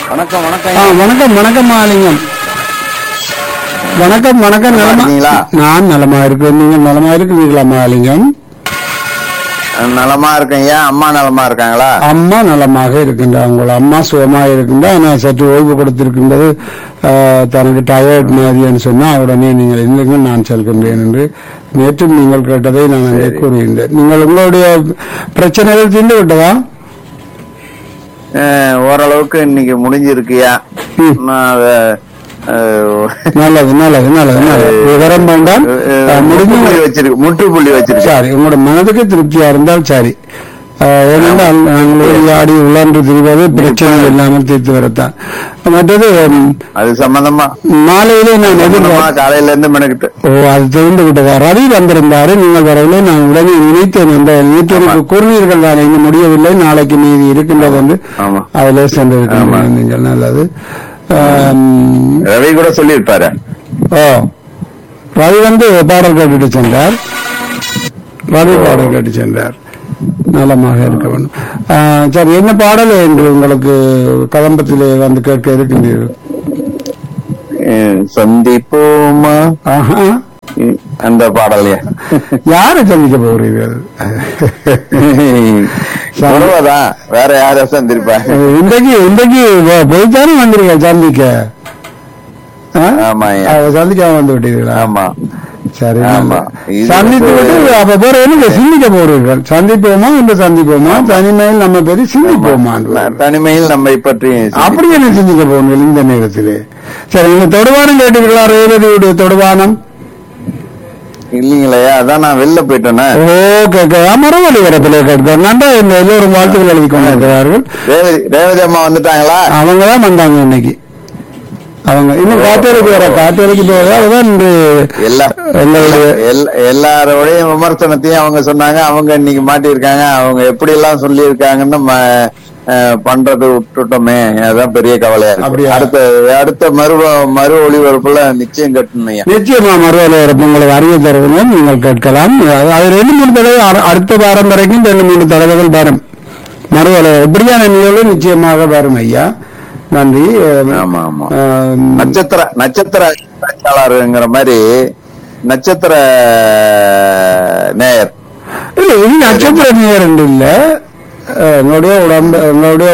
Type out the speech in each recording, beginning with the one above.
வணக்கம் வணக்கம் ஆ, வணக்கம் வணக்கம் மாலிங்கம் வணக்கம் வணக்கம் நலமா நலமா இருக்கீங்களா? நான் நலமா இருக்கேன் நீங்க நலமா இருக்கிறீங்களா மாலிங்கம் நலமா இருக்கேன் ஐயா அம்மா நலமா இருக்காங்களா அம்மா நலமாக இருக்கின்றார் உங்கள் அம்மா சுகமாக இருக்கின்றார் ஆனால் சற்று ஓய்வு கொடுத்திருக்கின்றது ஆ, தனக்கு டயர்ட் மாதிரின்னு சொன்னா உடனே நீங்கள் இல்லைங்க நான் செல்கின்றேன் என்று நேற்றும் நீங்கள் கேட்டதை நான் அங்கே கூறுகின்றேன் நீங்கள் உங்களுடைய பிரச்சனைகள் தீர்ந்து விட்டதா அஹ், ஓரளவுக்கு இன்னைக்கு முடிஞ்சிருக்குயா ம். நான் அத, அஹ், நல்லது நல்லது நல்லது நல்லது விவரம் வேண்டாம் ஆ, அஹ், முடிஞ்சு முற்றுப்புள்ளி வச்சிருக்கு முற்றுப்புள்ளி வச்சிருக்கு சரி உங்களோட மனதுக்கு திருப்தியா இருந்தால் சரி ஆஹ் ஏனென்றால் நாங்கள் விளையாடி உழன்று திரிவது பிரச்சனை இல்லாமல் தீர்த்து வரத்தான் மற்றது ம், அது சம்பந்தமா மாலையிலே நான் சம்பந்தமா எதிர்பார்த்தேன் காலையில இருந்து மெனக்கிட்டு ஓ அது தெரிந்து விட்டதா ரவி வந்திருந்தாரு நீங்கள் வரவில்லை நான் உடனே நினைத்தேன் அந்த நேற்று எனக்கு கூறினீர்கள் தானே இன்னும் முடியவில்லை நாளைக்கு மீதி இருக்கின்றது என்று ஆமா அதிலே சென்றிருக்கின்றன நீங்கள் நல்லது ஆம், ரவி கூட சொல்லியிருப்பாரு ஓ ரவி வந்து பாடல் கேட்டுட்டு சென்றார் ரவி பாடல் கேட்டு சென்றார் நலமாக இருக்க வேண்டும் ஆ, சரி என்ன பாடல் என்று உங்களுக்கு கதம்பத்திலே வந்து கேட்க இருக்கின்றீர்கள் அஹ், சந்திப்போமா ஆஹா உம், அந்த பாடலையா யாரை சந்திக்க போகிறீர்கள் உறவுதான் வேற யார சந்திருப்பா இன்றைக்கு இன்றைக்கு போ- போய்த்தானே வந்திருக்க சந்திக்க ஆ? ஆமாய்யா. அவ சந்திக்காம வந்து விட்டீர்களா ஆமா சரி ஆமா. நல்லது. இது சந்தித்து வந்து- விட்டு அப்ப பேர் என்ன சிந்திக்க போறீர்கள் சந்திப்போமா இந்த சந்திப்போமா தனிமையில் நம்ம பேரு சிந்திப்போமா ந- தனிமையில் நம்மை பற்றி அப்படி என்ன சிந்திக்க போறீர்கள் இந்த நேரத்திலே சரி நீங்க தொடுவானம் கேட்டீர்களா ரேவதியுடைய தொடுவானம் இல்லீங்களா அதான் நான் வெளில போயிட்டேனே ஓகே மரவழி வரத்திலே கேட்கிறோம் நன்றா இந்த எல்லோரும் வாழ்த்துக்கள் எழுதி கொண்டிருக்கிறார்கள் ரேவதி ரேவதி அம்மா வந்துட்டாங்களா அவங்க தான் வந்தாங்க இன்னைக்கு அவங்க இன்னும் காத்தேரிக்கு வர காத்தேரிக்கு போக அதுதான் இன்று எல்லா எங்களுடைய எல்லா- எல்லாரோடையும் விமர்சனத்தையும் அவங்க சொன்னாங்க அவங்க இன்னைக்கு மாட்டியிருக்காங்க அவங்க எப்படி எல்லாம் சொல்லியிருக்காங்கன்னு ம- அஹ், பண்றது விட்டுட்டோமே அதான் பெரிய கவலையா அப்படியா? இருக்கு அடுத்த அடுத்த மறு மறு ஒளிபரப்புல நிச்சயம் கட்டணும்யா நிச்சயமா மறுவலை உங்களுக்கு அறிய தருவதை நீங்கள் கேட்கலாம் அது அது ரெண்டு மூணு தடவை அர- அடுத்த வாரம் வரைக்கும் ரெண்டு மூணு தடவைகள் வரும் மறுவலை எப்படியான நிகழ்வு நிச்சயமாக வரும் ஐயா நன்றி ஆமா ஆமா ஆம், நட்சத்திர நட்சத்திர பேச்சாளருங்கிற மாதிரி நட்சத்திர நேயர் இல்ல இது நட்சத்திர நேரம் இல்ல அஹ், எங்களுடைய உடம்பு எங்களுடைய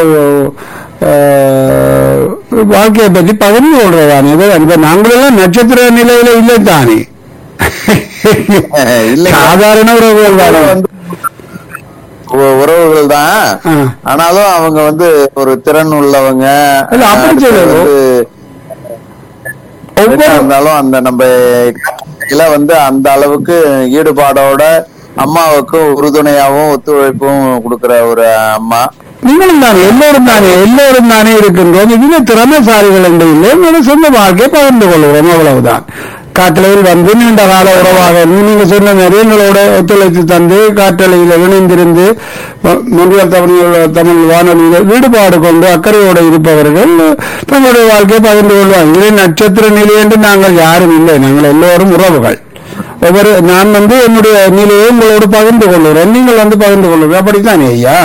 அஹ், வாழ்க்கையை பற்றி பகிர்ந்து கொள்றதானே இது இப்ப நாங்களெல்லாம் நட்சத்திர நிலையில இல்லை தானே இல்லைங்க. சாதாரண உறவுகள் தானே வந்து உ- உறவுகள் தான் ஆ. ஆனாலும் அவங்க வந்து ஒரு திறன் உள்ளவங்க இல்ல, அப்படி அடுத்து சொல்லல. வந்து ஒவ்வொரு எதா இருந்தாலும் அந்த நம்ம இதுல வந்து அந்த அளவுக்கு ஈடுபாடோட அம்மாவுக்கு உறுதுணையாவும் ஒத்துழைப்பும் கொடுக்கிற ஒரு அம்மா நீங்களும் தானே எல்லோரும் தானே எல்லோரும் தானே இருக்கின்றோம் இதுல திறமைசாலிகள் என்று இல்லை என்னோட சொந்த வாழ்க்கையை பகிர்ந்து கொள்கிறோம் அவ்வளவுதான் காற்றலையில் வந்து நீண்ட கால உறவாக நீங்க சொன்ன மாதிரி எங்களோட ஒத்துழைத்து தந்து காற்றலையில் இணைந்திருந்து ம- மொழியால் தமிழ் தமிழ் வானொலியில் ஈடுபாடு கொண்டு அக்கறையோடு இருப்பவர்கள் தங்களுடைய வாழ்க்கையை பகிர்ந்து கொள்வாங்க இதை நட்சத்திர நிலை என்று நாங்கள் யாரும் இல்லை நாங்கள் எல்லோரும் உறவுகள் ஒவ்வொரு நான் வந்து என்னுடைய நிலையை உங்களோடு பகிர்ந்து கொள்கிறேன் நீங்கள் வந்து பகிர்ந்து கொள்ளுங்கள் அப்படித்தானே ஐயா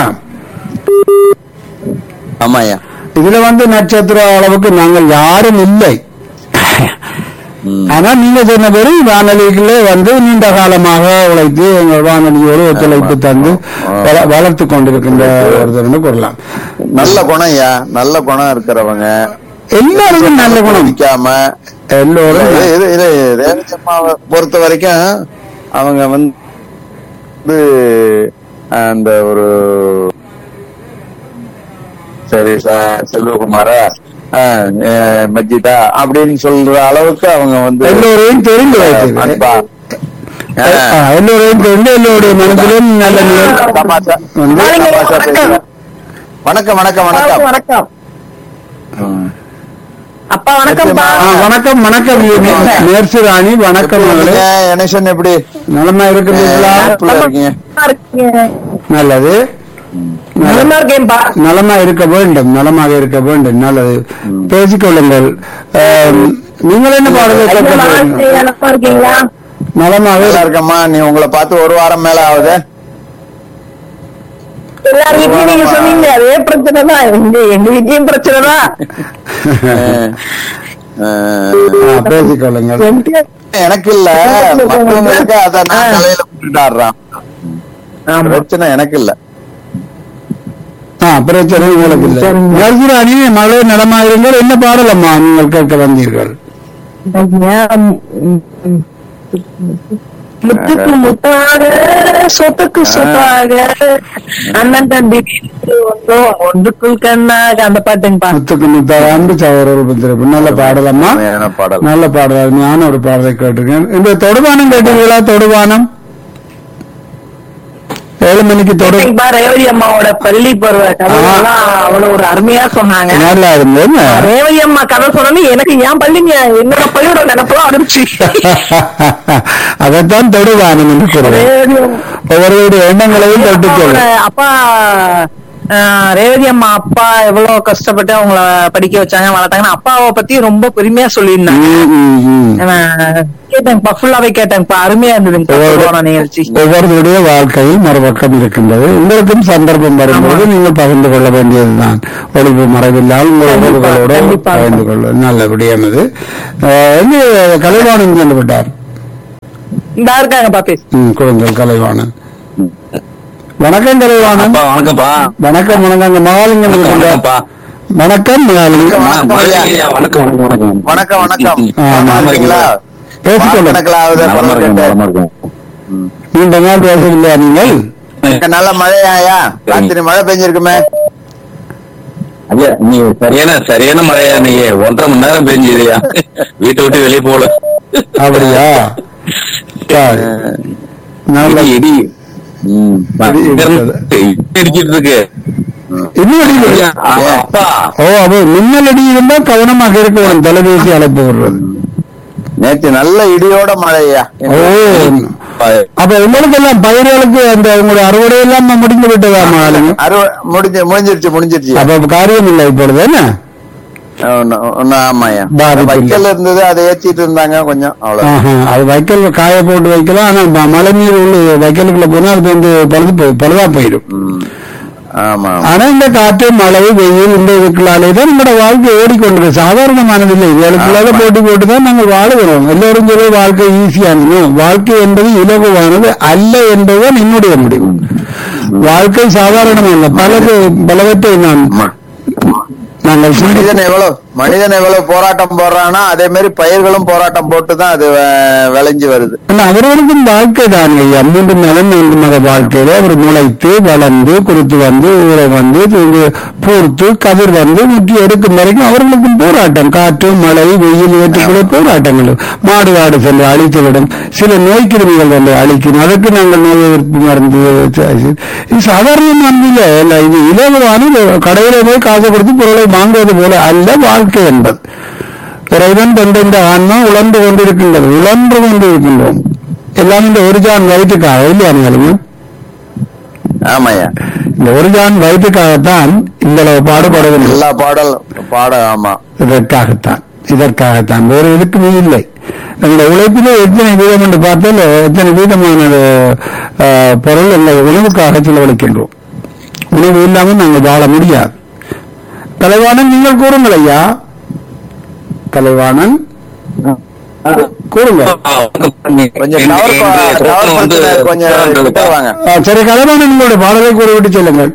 ஆமாயா இதுல வந்து நட்சத்திர அளவுக்கு நாங்கள் யாரும் இல்லை ம். ஆனா நீங்க சொன்ன பேரு வானொலிகளே வந்து நீண்ட காலமாக உழைத்து எங்கள் வானொலியோடு ஒத்துழைப்பு தந்து வள- வளர்த்து கொண்டிருக்கின்ற ஒருத்தர்னு கூறலாம் நல்ல குணம் ஐயா நல்ல குணம் இருக்கிறவங்க எல்லாருக்கும் நல்ல குணம் நிக்காம எல்லோரும் இது இது இது ரேவதி அம்மாவை பொறுத்த வரைக்கும் அவங்க வந்து அந்த ஒரு சரி சார் செல்வகுமாரா ஆ, அஹ், மஜிதா அப்படின்னு சொல்ற அளவுக்கு அவங்க வந்து எல்லோரையும் தெரிந்து வைத்தது அன்பா ஆ, ஆ, எல்லோரையும் தெரிந்து எல்லோருடைய மனதிலும் நல்ல நிலை தமாஷா வந்து தமாஷா பேசுறா. வணக்கம் வணக்கம் வணக்கம் வணக்கம் ம். அப்பா வணக்கம்ப்பா ஆ, வணக்கம் வணக்கம் நேர்சி ராணி வணக்கம் எப்படி மகளே இருக்கீங்க? கணேசன் எப்படி நலமா இருக்கின்றீர்களா எப்படி இருக்கீங்க நல்லா இருக்கீங்க. நல்லது நலமா இருக்கேன்பா நலமா இருக்க வேண்டும் நலமாக இருக்க வேண்டும் நல்லது பேசிக்கொள்ளுங்கள் ஆம், நீங்கள் என்ன பாடலை ஐயா, கேட்க வாழ்க்கை போறீங்க? நலமா இருக்கீங்களா நலமாக நல்லா இருக்கம்மா நீ உங்களை பார்த்து ஒரு வாரம் மேல ஆகுது எல்லார் வீட்லயும் நீங்க சொன்னீங்க அதே பிரச்சனை தான் எங்க எங்க வீட்லயும் பிரச்சனை தான் அஹ், ஆ, பேசிக்கொள்ளுங்கள் எனக்கு இல்ல மற்றவங்களுக்கு அத நான் ஆ. தலையில விட்டுட்டாடுறான் ஆமா பிரச்சனை எனக்கு இல்ல ஆ பிரச்சனை உங்களுக்கு இல்லை சரிங்க. நல்குராணி மழை நடமாயிருங்கள் என்ன பாடலம்மா நீங்கள் கேட்க வந்தீர்கள் ஐயா, ம், ம். முத்துக்கு முத்தாக சொத்துக்கு சொத்தாக அண்ணன் தம்பி வீட்டுக்கு வந்தோம் ஒன்றுக்குள் கண்ணாக அந்த பாட்டுங்கப்பா முத்துக்கு முத்தாக அன்பு சகோதரர் பத்திரப்பு நல்ல பாடலம்மா அருமையான பாடல் நல்ல பாடல் அருமையான ஒரு பாடலை கேட்டிருக்கேன் இந்த தொடுவானம் கேட்டீங்களா தொடுவானம் ஏழு மணிக்கு தொடு கேட்டீங்கப்பா, ரேவதி அம்மாவோட பள்ளி பருவ கதைகள்லாம் அவ்வளவு ஒரு அருமையா சொன்னாங்க நல்லா இருந்தது ரேவதி அம்மா கதை சொன்னோன்னு எனக்கு ஏன் பள்ளிங்க என்னோட பள்ளியோட நினைப்பெல்லாம் வந்துருச்சு அதைத்தான் தொடுவானம் என்று சொல்றேன் ரேவதி அம்மா- ஒவ்வொருவருடைய எண்ணங்களையும் தொட்டுக்கொள்ளும் அப்பாவோட அப்பா ஆஹ், ரேவதி அம்மா அப்பா எவ்வளவு கஷ்டப்பட்டு அவங்கள படிக்க வச்சாங்க வளர்த்தாங்கன்னு அப்பாவை பத்தி ரொம்ப பெருமையா சொல்லியிருந்தாங்க ம், ம், ம். நான் கேட்டேன்ப்பா ஃபுல்லாவே கேட்டேன்ப்பா அருமையா இருந்ததுங்க ஒவ்வொரு- நிகழ்ச்சி ஒவ்வொருவருடைய வாழ்க்கையில் மறுபக்கம் இருக்கின்றது உங்களுக்கும் சந்தர்ப்பம் வரும்போது நீங்கள் பகிர்ந்து கொள்ள வேண்டியதுதான் ஒளிவு மறைவில்லால் உங்கள் கண்டிப்பா, உறவுகளோடு கண்டிப்பா. பகிர்ந்து கொள்ள நல்ல விடயமது அஹ், எங்கே கலைவாணன் சென்று விட்டார் இந்த இருக்காங்க பாப்பி ம், கொடுங்கள் கலைவாணன் வணக்கம் கலைவாணன் அப்பா வணக்கம்ப்பா வணக்கம் வணக்கம் அங்க மகாலிங்கம் வணக்கம் இருக்கின்றார். வணக்கம்ப்பா வணக்கம் மகாலிங்கம் வணக்கம் ஐயா. ஐயா, வணக்கம் வணக்கம் வணக்கம் வணக்கம் வணக்கம் ஆ, நல்லா இருக்கீங்களா பேசிக்கொள்ளும் கணக்கில் ஆகுது நலமா இருக்கேன் நலமா இருக்கேன் நீண்ட நாள் பேசவில்லையா நீங்கள் இங்க நல்ல மழையாயா ராத்திரி மழை பெஞ்சிருக்குமே ஐயா நீ சரியான சரியான மழையா நீ ஒன்றரை மணி நேரம் பெஞ்சுதியா வீட்டை விட்டு வெளியே போல அப்படியா சரி. நல்ல இடி, இடி ம், இடி இருக்குது. இடிச்சிட்டு இருக்கு இன்னும் அடி ஐயா, அப்பா ஓ அப்போ மின்னல் அடி இருந்தா கவனமாக இருக்க வேணும் தொலைபேசி அழைப்பு விடுறது நேற்று நல்ல இடியோட மழையா ஓ அப்ப உங்களுக்கு எல்லாம் பயிர்களுக்கு அந்த உங்களுடைய அறுவடை எல்லாம் முடிந்து விட்டதா மகாலிங்கம் அறுவ முடிஞ்சு முடிஞ்சிருச்சு முடிஞ்சிருச்சு அப்ப காரியம் இல்லை இப்பொழுது என்ன ஒன்னும் ஒன்னும் ஆமாயா பாதிப்பு இல்லை. வைக்கல் இருந்தது அதை ஏத்திட்டு இருந்தாங்க கொஞ்சம் அவ்வளவு ஆஹா, அது வைக்கல் காய போட்டு வைக்கலாம் ஆனா ம- மழை நீர் உள்ள வைக்கலுக்குள்ள போனா அது வந்து பழுது போய் பழுதா போயிடும் ம். ஆமா ஆமா. ஆனா இந்த காற்று மழை வெயில் இந்த இதுக்குள்ளாலே தான் நம்மளோட வாழ்க்கை ஓடிக்கொண்டிருக்கு சாதாரணமானதில்லை இதுகளுக்குள்ளால போட்டி போட்டு தான் நாங்கள் வாழுகிறோம் எல்லோரும் சொல்ல வாழ்க்கை ஈஸியானது வாழ்க்கை என்பது இலகுவானது அல்ல என்பதுதான் என்னுடைய முடிவு வாழ்க்கை சாதாரணமல்ல பலது பலவற்றை நான் நாங்கள் சிந்தி- மனிதன் எவ்வளவு மனிதன் எவ்வளவு போராட்டம் போடுறானோ அதே மாதிரி பயிர்களும் போராட்டம் போட்டு தான் அது அஹ், விளைஞ்சு வருது ஆனா அவர்களுக்கும் வாழ்க்கை தான் ஐயா மூன்று மதம் மூன்று மத வாழ்க்கையில அவர் முளைத்து வளர்ந்து குறுத்து வந்து ஊற வந்து இங்கு பூர்த்து கதிர் வந்து முற்றி எடுக்கும் வரைக்கும் அவர்களுக்கும் போராட்டம் காற்று மழை வெயில் ஏற்றுக்குள்ள போராட்டங்கள் மாடு ஆடு சென்று அழித்துவிடும் சில நோய் கிருமிகள் வந்து அழிக்கும் அதற்கு நாங்கள் நோய் எதிர்ப்பு மருந்து ச- இது சாதாரணமானது இல்லை இல்ல, இது இலகுவான இது கடையில போய் காசு கொடுத்து பொருளை வாங்குவது போல அல்ல வாழ்க்கை என்பது இறைவன் தந்த ஆன்மா உழந்து கொண்டிருக்கின்றது உழன்று கொண்டிருக்கின்றோம் எல்லாம் இந்த ஒரு ஜான் வயிற்றுக்காக இல்லையா நீங்களும் ஆமாய்யா இந்த ஒரு ஜான் வயிற்றுக்காகத்தான் இந்த பாடுபடுகின்ற எல்லா பாடல் பாட ஆமா இதற்காகத்தான் இதற்காகத்தான் வேறு எதுக்குமே இல்லை நம்முடைய உழைப்பிலே எத்தனை வீதம் என்று பார்த்தால் எத்தனை வீதமான அஹ், பொருள் இந்த உணவுக்காக செலவழிக்கின்றோம் உணவு இல்லாமல் நாங்கள் வாழ முடியாது கலைவாணன் நீங்கள் கூறுங்கள் ஐயா கலைவாணன் கூறுங்க கொஞ்சம் டவர் டவர் வந்து கொஞ்சம் கிட்ட வாங்க ஆ, சரி கலைவாணன் உங்களுடைய பாடலை கூறிவிட்டு செல்லுங்கள்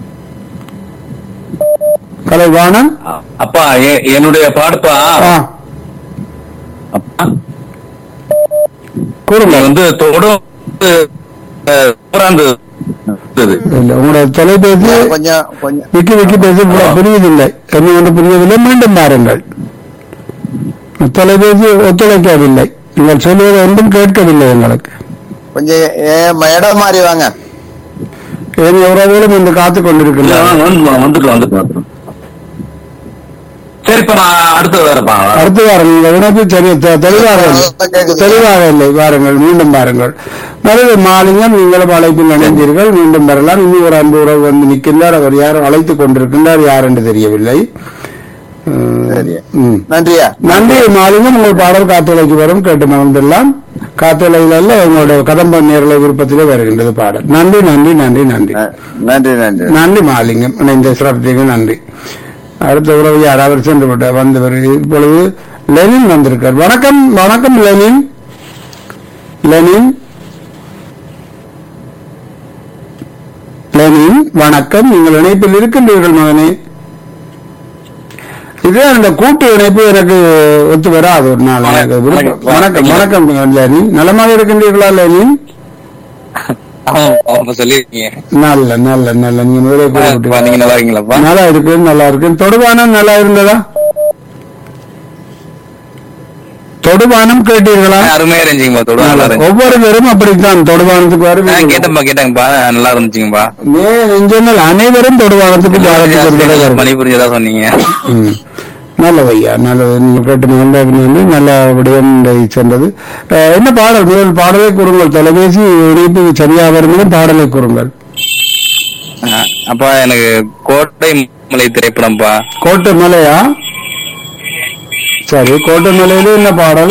கலைவாணன் அப்பா எ- என்னுடைய பாடுப்பா ஆ, அப்பா கூறுங்க நீ வந்து தொடும் அஹ், ஊராந்து இருந்தது. இல்ல உங்களுடைய தொலைபேசி கொஞ்சம் கொஞ்சம் விக்கி விக்கி பேசி புரிய- புரியவில்லை என்ன ஒன்று புரியவில்லை மீண்டும் பாருங்கள் தொலைபேசி ஒத்துழைக்கவில்லை நீங்கள் சொல்வது ஒன்றும் கேட்கவில்லை எங்களுக்கு கொஞ்சம் ஏ- இடம் மாறி வாங்க என் உறவுகளும் இன்று காத்துக் இல்ல, கொண்டிருக்கின்றனர் வந்து- வந்துட்டு வந்துட்டு வந்துட்டு. சரிப்பா நான் அடுத்து வரப்பா அடுத்து வாருங்கள் இந்த இணைப்பு சரி தெ- தெளிவாக இல்லை கேக்குது. தெளிவாக இல்லை வாருங்கள் மீண்டும் பாருங்கள் நல்லது மாலிங்கம் நீங்களும் அழைப்பில் இணைந்தீர்கள் மீண்டும் வரலாம் இன்னும் ஒரு அன்பு உறவு வந்து நிற்கின்றார் அவர் யாரும் அழைத்துக் கொண்டிருக்கின்றார் யார் என்று தெரியவில்லை சரி ம். நன்றியா நன்றி மாலிங்கம் உங்கள் பாடல் காத்தலைக்கு வரும் கேட்டு மகிழ்ந்தெல்லாம் காத்தலையில உங்களுடைய கதம்ப நேரலை விருப்பத்திலே வருகின்றது பாடல் நன்றி நன்றி நன்றி நன்றி ந- நன்றி நன்றி நன்றி மாலிங்கம் இணைந்த சிறப்புக்கு நன்றி அடுத்த உறவு யாராவது சென்று விட்ட வந்தவர் இப்பொழுது லெனின் வந்திருக்கார் வணக்கம் வணக்கம் லெனின் லெனின் லெனின் வணக்கம் நீங்கள் இணைப்பில் இருக்கின்றீர்கள் மகனே இது அந்த கூட்டு இணைப்பு எனக்கு ஒத்து வராது ஒரு நாள் எனக்கு விருப்பம். வணக்கம் வணக்கம் லெனின் நலமாக இருக்கின்றீர்களா லெனின் ஆமா ஆமா சொல்லிருக்கீங்க நல்ல நல்ல நல்ல நீங்க முதலே அப்பா, கூறிவிட்டீங்க. நீங்க நல்லா இருக்கீங்களாப்பா நல்லா இருக்கு நல்லா இருக்கு தொடுவானம் நல்லா இருந்ததா தொடுவானம் கேட்டீர்களா அருமையா இருந்துச்சுங்கப்பா தொடு நல்லா நல்லா. இருந்துச்சு ஒவ்வொருவரும் அப்படித்தான் தொடுவானத்துக்கு ஆ, வரும் கேட்டேன்ப்பா கேட்டாங்கப்பா நல்லா இருந்துச்சுங்கப்பா நெஞ்சங்கள் அனைவரும் தொடுவானத்துக்கு பாரதிக்கு ஒரு தடவை வரும். மணி புரிஞ்சதா சொன்னீங்க ம். நல்லது ஐயா நல்லது நீங்க கேட்டு மகிழ்ந்த வந்து நல்ல விடயம் இதை சென்றது அஹ், என்ன பாடல் முதல் பாடலை கூறுங்கள் தொலைபேசி இணைப்பு சரியா வரும்போது பாடலை கூறுங்கள் ஆ, அப்பா எனக்கு கோட்டை மலை திரைப்படம்ப்பா கோட்டை மலையா சரி கோட்டை மலையில என்ன பாடல்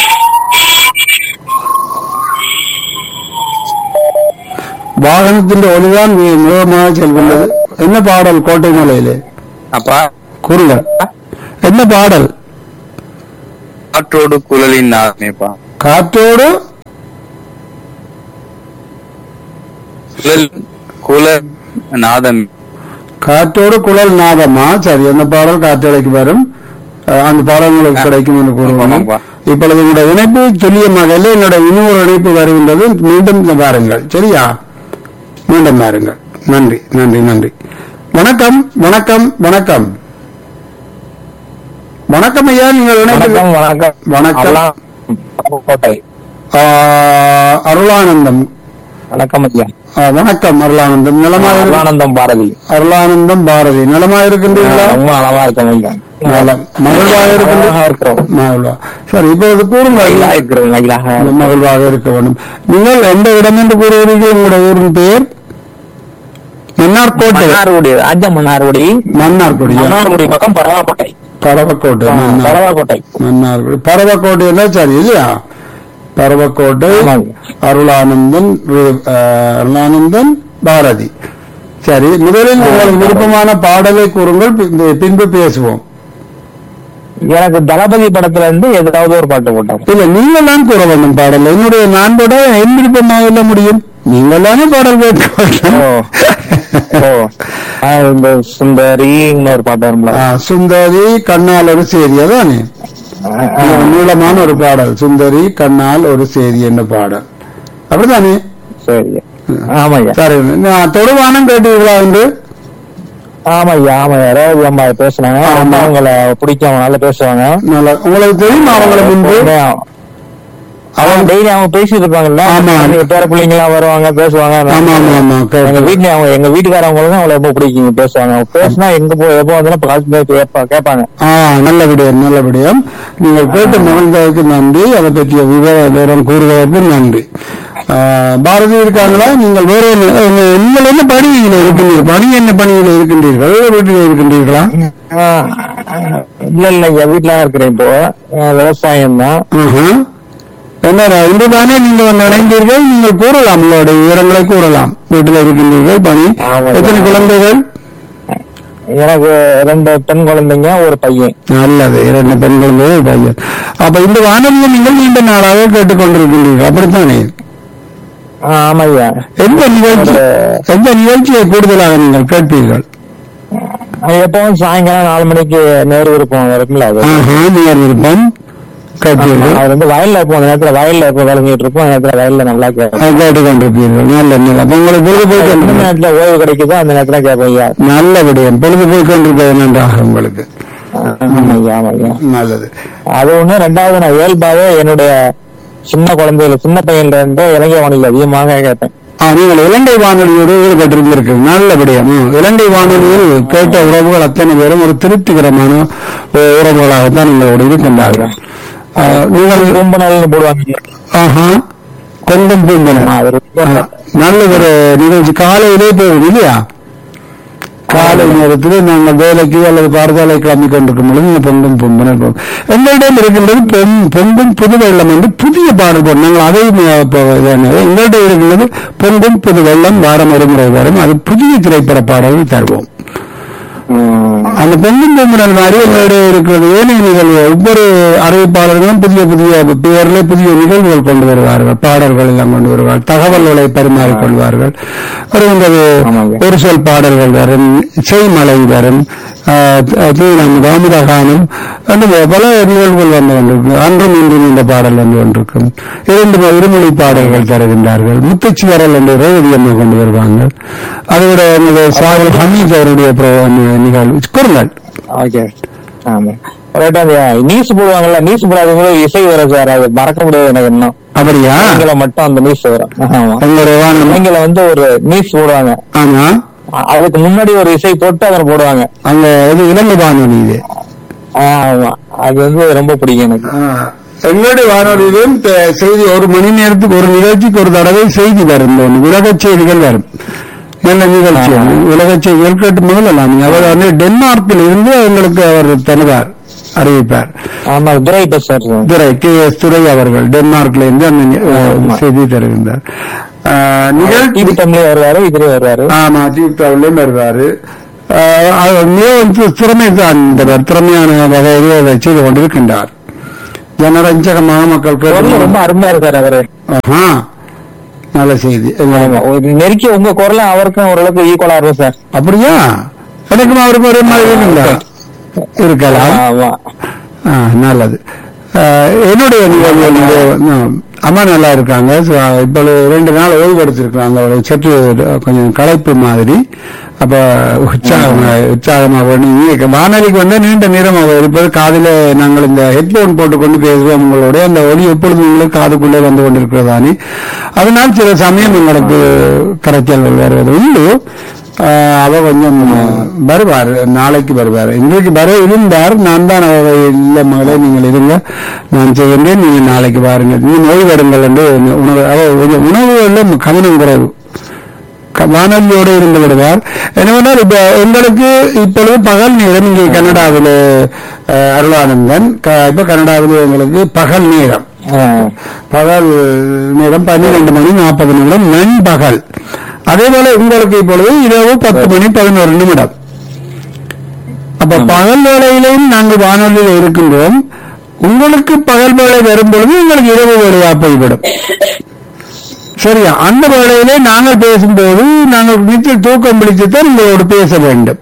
வாகனத்தின் ஒளிதான் வே- வேகமாக செல்கின்றது என்ன பாடல் கோட்டை மலையிலே அப்பா கூறுங்கள் என்ன பாடல் காற்றோடு குழலின் நாதமேப்பா காற்றோடு குழல் குழல் நாதம் காற்றோடு குழல் நாதமா சரி அந்த பாடல் காற்றலைக்கு வரும் அஹ், அந்த பாடல் உங்களுக்கு கிடைக்கும் என்று கூறுவோம் ஆமாப்பா. இப்பொழுது உங்களுடைய இணைப்பு துல்லியமாக இல்லை என்னோட இன்னொரு இணைப்பு வருகின்றது மீண்டும் பாருங்கள் சரியா மீண்டும் பாருங்கள் நன்றி நன்றி நன்றி வணக்கம் வணக்கம் வணக்கம் வணக்கம் ஐயா நீங்கள் இணைப்பில் வணக்கம் வணக்கம் கோட்டை ஆஹ், அருளானந்தம் வணக்கம் ஐயா ஆஹ், வணக்கம் அருளானந்தம் நலமாக இரு- அருளானந்தம் பாரதி அருளானந்தம் பாரதி நலமாக இருக்கின்றீர்களா ரொம்ப நலமா இருக்கேன் ஐயா நலம் மகிழ்வாக இருக்கின்ற இருக்கிறோம் மகிழ்வா சரி இப்பொழுது கூறுங்கள் இருக்கிறோம் மகிழ்வாக இருக்க வேண்டும் நீங்கள் எந்த இடம் என்று கூறுகிறீர்கள் உங்களுடைய ஊரின் பெயர் மன்னார்கோட்டை மன்னார்குடி ராஜ மன்னார்குடி மன்னார்குடி மன்னார்குடி பக்கம் பரவாக்கோட்டை பரவக்கோட்டை மன்னார் பரவாக்கோட்டை மன்னார்குடி பரவக்கோட்டை எல்லாம் சரி இல்லையா பரவக்கோட்டை ஆமாங்க. அருளானந்தன் ரு- அஹ், அருளானந்தன் பாரதி சரி முதலில் உங்களுக்கு விருப்பமான பாடலை கூறுங்கள் பின்பு- பின்பு பேசுவோம் எனக்கு தளபதி படத்துல இருந்து ஏதாவது ஒரு பாட்டு போட்டாங்க இல்ல நீங்கள் தான் கூற வேண்டும் பாடல் என்னுடைய நான் போட என் விருப்பமாக இல்ல முடியும் நீங்கள் தானே பாடல் கேட்க ஓ. ஓ ஆ, இந்த சுந்தரின்னு ஒரு பாட்டு வரும்ல ஆ, சுந்தரி கண்ணால் ஒரு சேரி அதானே நீளமான ஒரு பாடல் சுந்தரி கண்ணால் ஒரு சேரி என்ற பாடல் அப்படித்தானே சரி ஆமாய்யா சரி நான் தொடுவானம் கேட்டீர்களா என்று ஆமாய்யா ஆமாய்யா ரேவதி அம்மா பேசுனாங்க ஆமா. ரொம்ப அவங்கள பிடிக்கும் அவங்க நல்லா பேசுவாங்க நல்லா உங்களுக்கு தெரியுமா அவங்கள முன்பு அவங்க டெய்லி அவங்க பேசிட்டு இருப்பாங்கல்ல ஆமா. எங்க பேர பிள்ளைங்க எல்லாம் வருவாங்க பேசுவாங்க ஆமா ஆமா ஆமா எங்க கேட்டேன். வீட்டுல அவங்க எங்க வீட்டுக்காரவங்களுக்கும் அவங்கள ரொம்ப பிடிக்கும் பேசுவாங்க அவங்க பேசினா எங்க போ எப்போ வந்தாலும் காசு கேட்பா- கேட்பாங்க ஆ நல்ல விடயம் நல்ல விடயம் நீங்கள் கேட்டு மகிழ்ந்ததற்கு நன்றி அதை பற்றிய விவர விவரம் கூறுவதற்கு நன்றி ஆ, பாரதி இருக்காங்களா நீங்கள் வேற என்ன என்ன- நீங்கள் என்ன பணியில் இருக்கின்றீர்கள் பணி என்ன பணியில் இருக்கின்றீர்கள் வீட்டில் இருக்கின்றீர்களா ஆ, இல்ல இல்ல என் வீட்டுல இருக்கிறேன் இப்போ அஹ் விவசாயம் தான் ஆஹா. என்ன இன்று தானே நீங்கள் நினைந்தீர்கள் நீங்கள் கூறலாம் உங்களுடைய விவரங்களை கூறலாம் வீட்டில் இருக்கின்றீர்கள் பணி ஆமா. எத்தனை குழந்தைகள் எனக்கு ரெண்டு பெண் குழந்தைங்க ஒரு பையன் நல்லது இரண்டு பெண் குழந்தைகள் ஒரு பையன் அப்ப இந்த வானொலியை நீங்கள் நீண்ட நாளாக கேட்டுக்கொண்டிருக்கின்றீர்கள் அப்படித்தானே ஆ, ஆமாய்யா எந்த நிகழ்ச்சி எந்த நிகழ்ச்சியை கூடுதலாக நீங்கள் கேட்பீர்கள் அது எப்பவும் சாயங்காலம் நாலு மணிக்கு நேரு விருப்பம் இருக்கும்ல அது ஆஹா நேர் விருப்பம் கேட்பீர்கள் அது வந்து வயல்ல இருப்போம் அந்த நேரத்துல வயல்ல இருப்போம் விளங்கிட்டு இருப்போம் அந்த நேரத்துல வயல்ல நல்லா கேட்போம் அது கேட்டுக்கொண்டிருப்பீர்கள் நல்ல நல்ல அப்ப உங்களுக்கு பொழுதுபோக்கு எந்த என்று- நேரத்துல ஓய்வு கிடைக்குதோ அந்த நேரத்துல கேட்போம் ஐயா நல்ல விடயம் பொழுதுபோக்கு கொண்டிருப்பது நன்றாக உங்களுக்கு ஆமாய்யா ஆமாய்யா நல்லது அது ஒண்ணு ரெண்டாவது நான் இயல்பாவே என்னுடைய சின்ன குழந்தைகள் சின்ன பையன்ல இருந்து இலங்கை வானிலை அதிகமாக கேட்பேன் ஆ, நீங்கள் இலங்கை வானொலியோடு ஈடுபட்டிருந்தீர்கள் நல்ல விடயம் ம், இலங்கை வானொலியில் கேட்ட உறவுகள் அத்தனை பேரும் ஒரு திருப்திகரமான அஹ், உறவுகளாகத்தான் உங்களோடு இருக்கின்றார்கள் ஆ, நீங்கள் ரொம்ப நாள் போடுவாங்க ஆஹா கொஞ்சம் பூந்தன ஆ, அது ரொம்ப- நல்ல ஒரு நிகழ்ச்சி காலையிலே போகும் இல்லையா காலை நேரத்தில் நாங்கள் வேலைக்கு அல்லது பாடசாலை கிளம்பி கொண்டிருக்கும் பொழுது இந்த பொங்கும் பொங்கல் இருக்கும் எங்களிடம் இருக்கின்றது பொங் பொங்கும் புது வெள்ளம் என்று புதிய பாடல் போடும் நாங்கள் அதையும் அஹ், இப்ப இதானது. எங்களிடம் இருக்கின்றது பொங்கும் புது வெள்ளம் வாரம் ஒரு முறை வரும் அது புதிய திரைப்பட பாடல்கள் தருவோம் அந்த பொங்கும் பொங்கல் மாதிரி எங்களுடைய இருக்கிறது ஏனைய நிகழ்வு ஒவ்வொரு அறிவிப்பாளர்களும் புதிய புதிய பெயர்ல புதிய நிகழ்வுகள் கொண்டு வருவார்கள் பாடல்கள் எல்லாம் கொண்டு வருவார்கள் தகவல்களை பரிமாறிக்கொள்வார்கள் வருகின்றது ஆமாங்க. ஒரு சொல் பாடல்கள் வரும் செய்மலை வரும் தீனம் ராமதகானம் அந்த பல நிகழ்வுகள் வந்து கொண்டிருக்கும் அன்றும் இன்றும் இந்த பாடல் வந்து கொண்டிருக்கும் இரண்டு ம- இருமொழி பாடல்கள் தருகின்றார்கள் முத்துச்சிவரல் என்று ரேவதியம்மா கொண்டு வருவாங்க அதோட எங்களுடைய சாகல் ஹமீத் அவருடைய pro- நிகழ்வு கூறுங்கள் ஓகே ஆமா கரெக்டா அந்த நியூஸ் போடுவாங்கல்ல நியூஸ் போடாதவங்க இசை வரும் சார் அது மறக்க முடியாது எனக்கு இன்னும் அப்படியா ஆங்கில மட்டும் அந்த நியூஸ் வரும் ஆமா உங்களுடைய வானம் ஆங்கில வந்து ஒரு நியூஸ் போடுவாங்க ஆமா அ- அதுக்கு முன்னாடி ஒரு இசை போட்டு அதை போடுவாங்க அங்க இது இலங்கை வானொலி இது ஆமா அது வந்து ரொம்ப பிடிக்கும் எனக்கு எங்களுடைய வானொலியிலும் த- செய்தி ஒரு மணி நேரத்துக்கு ஒரு நிகழ்ச்சிக்கு ஒரு தடவை செய்தி வரும் இந்த உலக செய்திகள் வரும் நல்ல நிகழ்ச்சி அது. உலக செய்திகள் கேட்டு முதலாம் அவர் வந்து டென்மார்க்கில் இருந்து எங்களுக்கு அவர் தருவார் அறிவிப்பார் ஆமா துரை பேசுறாரு sir Durai K S Durai அவர்கள் டென்மார்க்ல இருந்து அந்த நி- ஆமா. செய்தி தருகின்றார் ஆஹ், நிகழ்ச்சி டிவி தமிழ்லயே வருவாரு இதுலயே வருவாரு ஆமா தீப்தாவிலையும் வருவாரு ஆஹ், அவர் மிகவும் திறமை தான் இந்த திறமையான வகையில் அதை செய்து கொண்டிருக்கின்றார் ஜனரஞ்சகமாக மக்கள் குரல் கேட்டு ரொம்ப அருமையா இருக்காரு அவரு ஆஹா, நல்ல செய்தி ஆமா ஒரு நெருக்கி உங்க குரல அவருக்கும் ஓரளவுக்கு ஈக்குவலா இருக்கும் சார் அப்படியா எனக்கும் அவருக்கு ஒரே மாதிரி இருக்குங்களா இருக்கலாம் ஆமா ஆ, நல்லது ஆ, என்னுடைய நிகழ்வு வந்து, ஆ, அம்மா நல்லா இருக்காங்க So, இப்போ ரெண்டு நாள் ஓய்வு எடுத்திருக்காங்க ஒரு சற்று கொஞ்சம் களைப்பு மாதிரி அப்ப உற்சாகமா உற்சாகமாக நீங்க வானொலிக்கு வந்து நீண்ட நேரமாக இருப்பது காதில நாங்கள் இந்த ஹெட்போன் போட்டுக்கொண்டு பேசுவோம் உங்களோட அந்த ஒலி எப்பொழுதும் உங்களுக்கு காதுக்குள்ளே வந்து கொண்டிருக்கிறதானே அதனால் சில சமயம் எங்களுக்கு கரைச்சல்கள் வருவது உண்டு ஆஹ் அவ கொஞ்சம் வருவார் நாளைக்கு வருவார் இன்றைக்கு வர இருந்தார் நான் தான் அவ இல்ல மகளே நீங்கள் இருங்க நான் செய்கின்றேன் நீங்க நாளைக்கு பாருங்க நீ ஓய்வெடுங்கள் என்று உணவு அவ கொஞ்சம் உணவுகளில் கவனம் குறைவு க- வானொலியோடு இருந்து விடுவார் என்னவென்றால் இப்ப எங்களுக்கு இப்பொழுது பகல் நேரம் இங்கே கனடாவில் அஹ், அருளானந்தன் க- இப்ப கனடாவில் எங்களுக்கு பகல் நேரம் ஆஹ் பகல் நேரம் பன்னிரண்டு மணி நாற்பது நிமிடம் நண்பகல் அதே போல உங்களுக்கு இப்பொழுது இரவு பத்து மணி பதினோரு நிமிடம் அப்ப பகல் வேளையிலையும் நாங்கள் வானொலியில் இருக்கின்றோம் உங்களுக்கு பகல் வேளை வரும் பொழுது உங்களுக்கு இரவு வேலையா போய்விடும் சரியா அந்த வேளையிலே நாங்கள் பேசும்போது நாங்கள் வீட்டில் தூக்கம் பிடித்துத்தான் உங்களோடு பேச வேண்டும்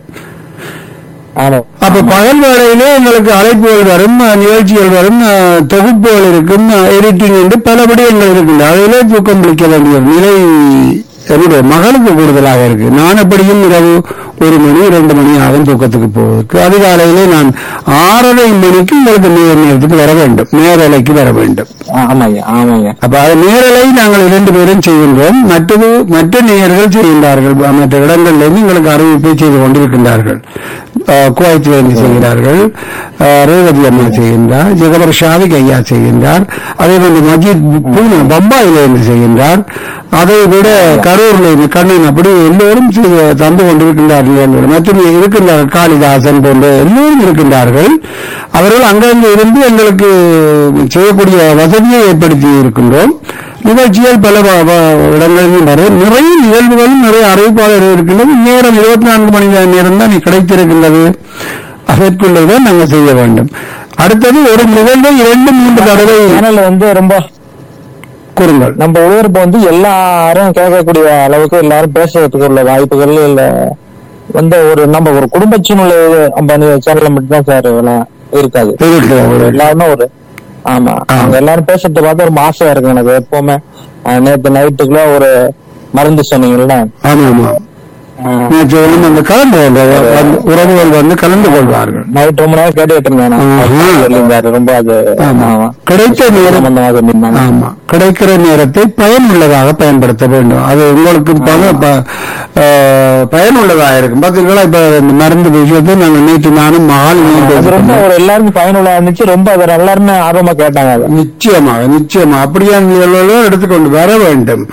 ஆமா அப்ப பகல் வேளையிலே எங்களுக்கு அழைப்புகள் வரும் அஹ், நிகழ்ச்சிகள் வரும் அஹ், தொகுப்புகள் இருக்கும் எடிட்டிங் என்று பல விடயங்கள் இருக்கின்றன அதிலே தூக்கம் பிடிக்க வேண்டிய ஒரு நிலை என்னுடைய மகளுக்கு கூடுதலாக இருக்கு நான் எப்படியும் இரவு ஒரு மணி இரண்டு மணி ஆகும் தூக்கத்துக்கு போவதற்கு அதிகாலையிலே நான் ஆறரை மணிக்கு உங்களுக்கு நேர நேரத்துக்கு வர வேண்டும் நேரலைக்கு வர வேண்டும் ஆமாய்யா ஆமாய்யா அப்ப அது நேரலை நாங்கள் இரண்டு பேரும் செய்கின்றோம் மற்றது மற்ற நேயர்கள் செய்கின்றார்கள் மற்ற இடங்களிலிருந்து எங்களுக்கு அறிவிப்பை செய்து கொண்டிருக்கின்றார்கள் அஹ், குவைத்திலிருந்து செய்கிறார்கள் அஹ், ரேவதி அம்மா செய்கின்றார் ஜெகபர் ஷாதிக் ஐயா செய்கின்றார் அதே போன்று மஜித் பூனா பம்பாயிலிருந்து செய்கின்றார் அதை விட கரூர்ல இருந்து கண்ணன் அப்படி எல்லோரும் செய்து தந்து கொண்டிருக்கின்றார்கள் மற்றும் இருக்கின்றார்கள் காளிதாசன் போன்ற எல்லோரும் இருக்கின்றார்கள் அவர்கள் அங்கங்கே இருந்து எங்களுக்கு செய்யக்கூடிய வசதியை ஏற்படுத்தி இருக்கின்றோம் நிகழ்ச்சிகள் பல வ- வ- இடங்களிலும் வரும் நிறைய நிகழ்வுகளும் நிறைய அறிவிப்பாளர்கள் இருக்கின்றது நேரம் இருபத்தி நான்கு மணி நேரம் தான் கிடைத்திருக்கின்றது அதற்குள்ளேதான் நாங்கள் செய்ய வேண்டும் அடுத்தது ஒரு நிகழ்வை இரண்டு மூன்று தடவை சேனல் வந்து ரொம்ப கூறுங்கள் நம்ம ஒளிபரப்பு வந்து எல்லாரும் கேட்கக்கூடிய அளவுக்கு எல்லாரும் பேசுறதுக்கு உள்ள வாய்ப்புகள் இல்ல வந்து ஒரு நம்ம ஒரு குடும்ப சூழ்நிலை நம்ம சேனல்ல மட்டும்தான் சார் இதெல்லாம் இருக்காது இருக்கிறது. எல்லாருமே ஒரு ஆமா அவங்க எல்லாரும் பேசுறத பார்த்து ரொம்ப ஆசையா இருக்கு எனக்கு எப்பவுமே அஹ் நேத்து நைட்டுக்குள்ள ஒரு மருந்து சொன்னீங்கல்ல ஆமா ஆமா அஹ் நேற்று வந்து அந்த கலந்து கொள்வார்கள். அந்த உறவுகள் வந்து கலந்து கொள்வார்கள் நைட் ரொம்ப நேரம் கேட்டுட்டு இருந்தேன் நான். ஆஹா. சொல்லியிருந்தாரு ரொம்ப அது ஆமா. ஆமா. கிடைத்த நேரம் சம்பந்தமாக சொல்லியிருந்தாங்க ஆமா கிடைக்கிற நேரத்தை பயனுள்ளதாக பயன்படுத்த வேண்டும் அது உங்களுக்கு பல- ப- அஹ், பயனுள்ளதாக இருக்கும் பாத்தீங்களா இப்ப இந்த மருந்து விஷயத்தை நாங்கள் நேற்று நானும் மகால் அது ரொம்ப ஒரு எல்லாருக்கும் பயனுள்ளதா இருந்துச்சு ரொம்ப அதை எல்லாருமே ஆர்வமா கேட்டாங்க அதை நிச்சயமாக நிச்சயமாக அப்படியான நிகழ்வுகளும் எடுத்துக்கொண்டு வர வேண்டும்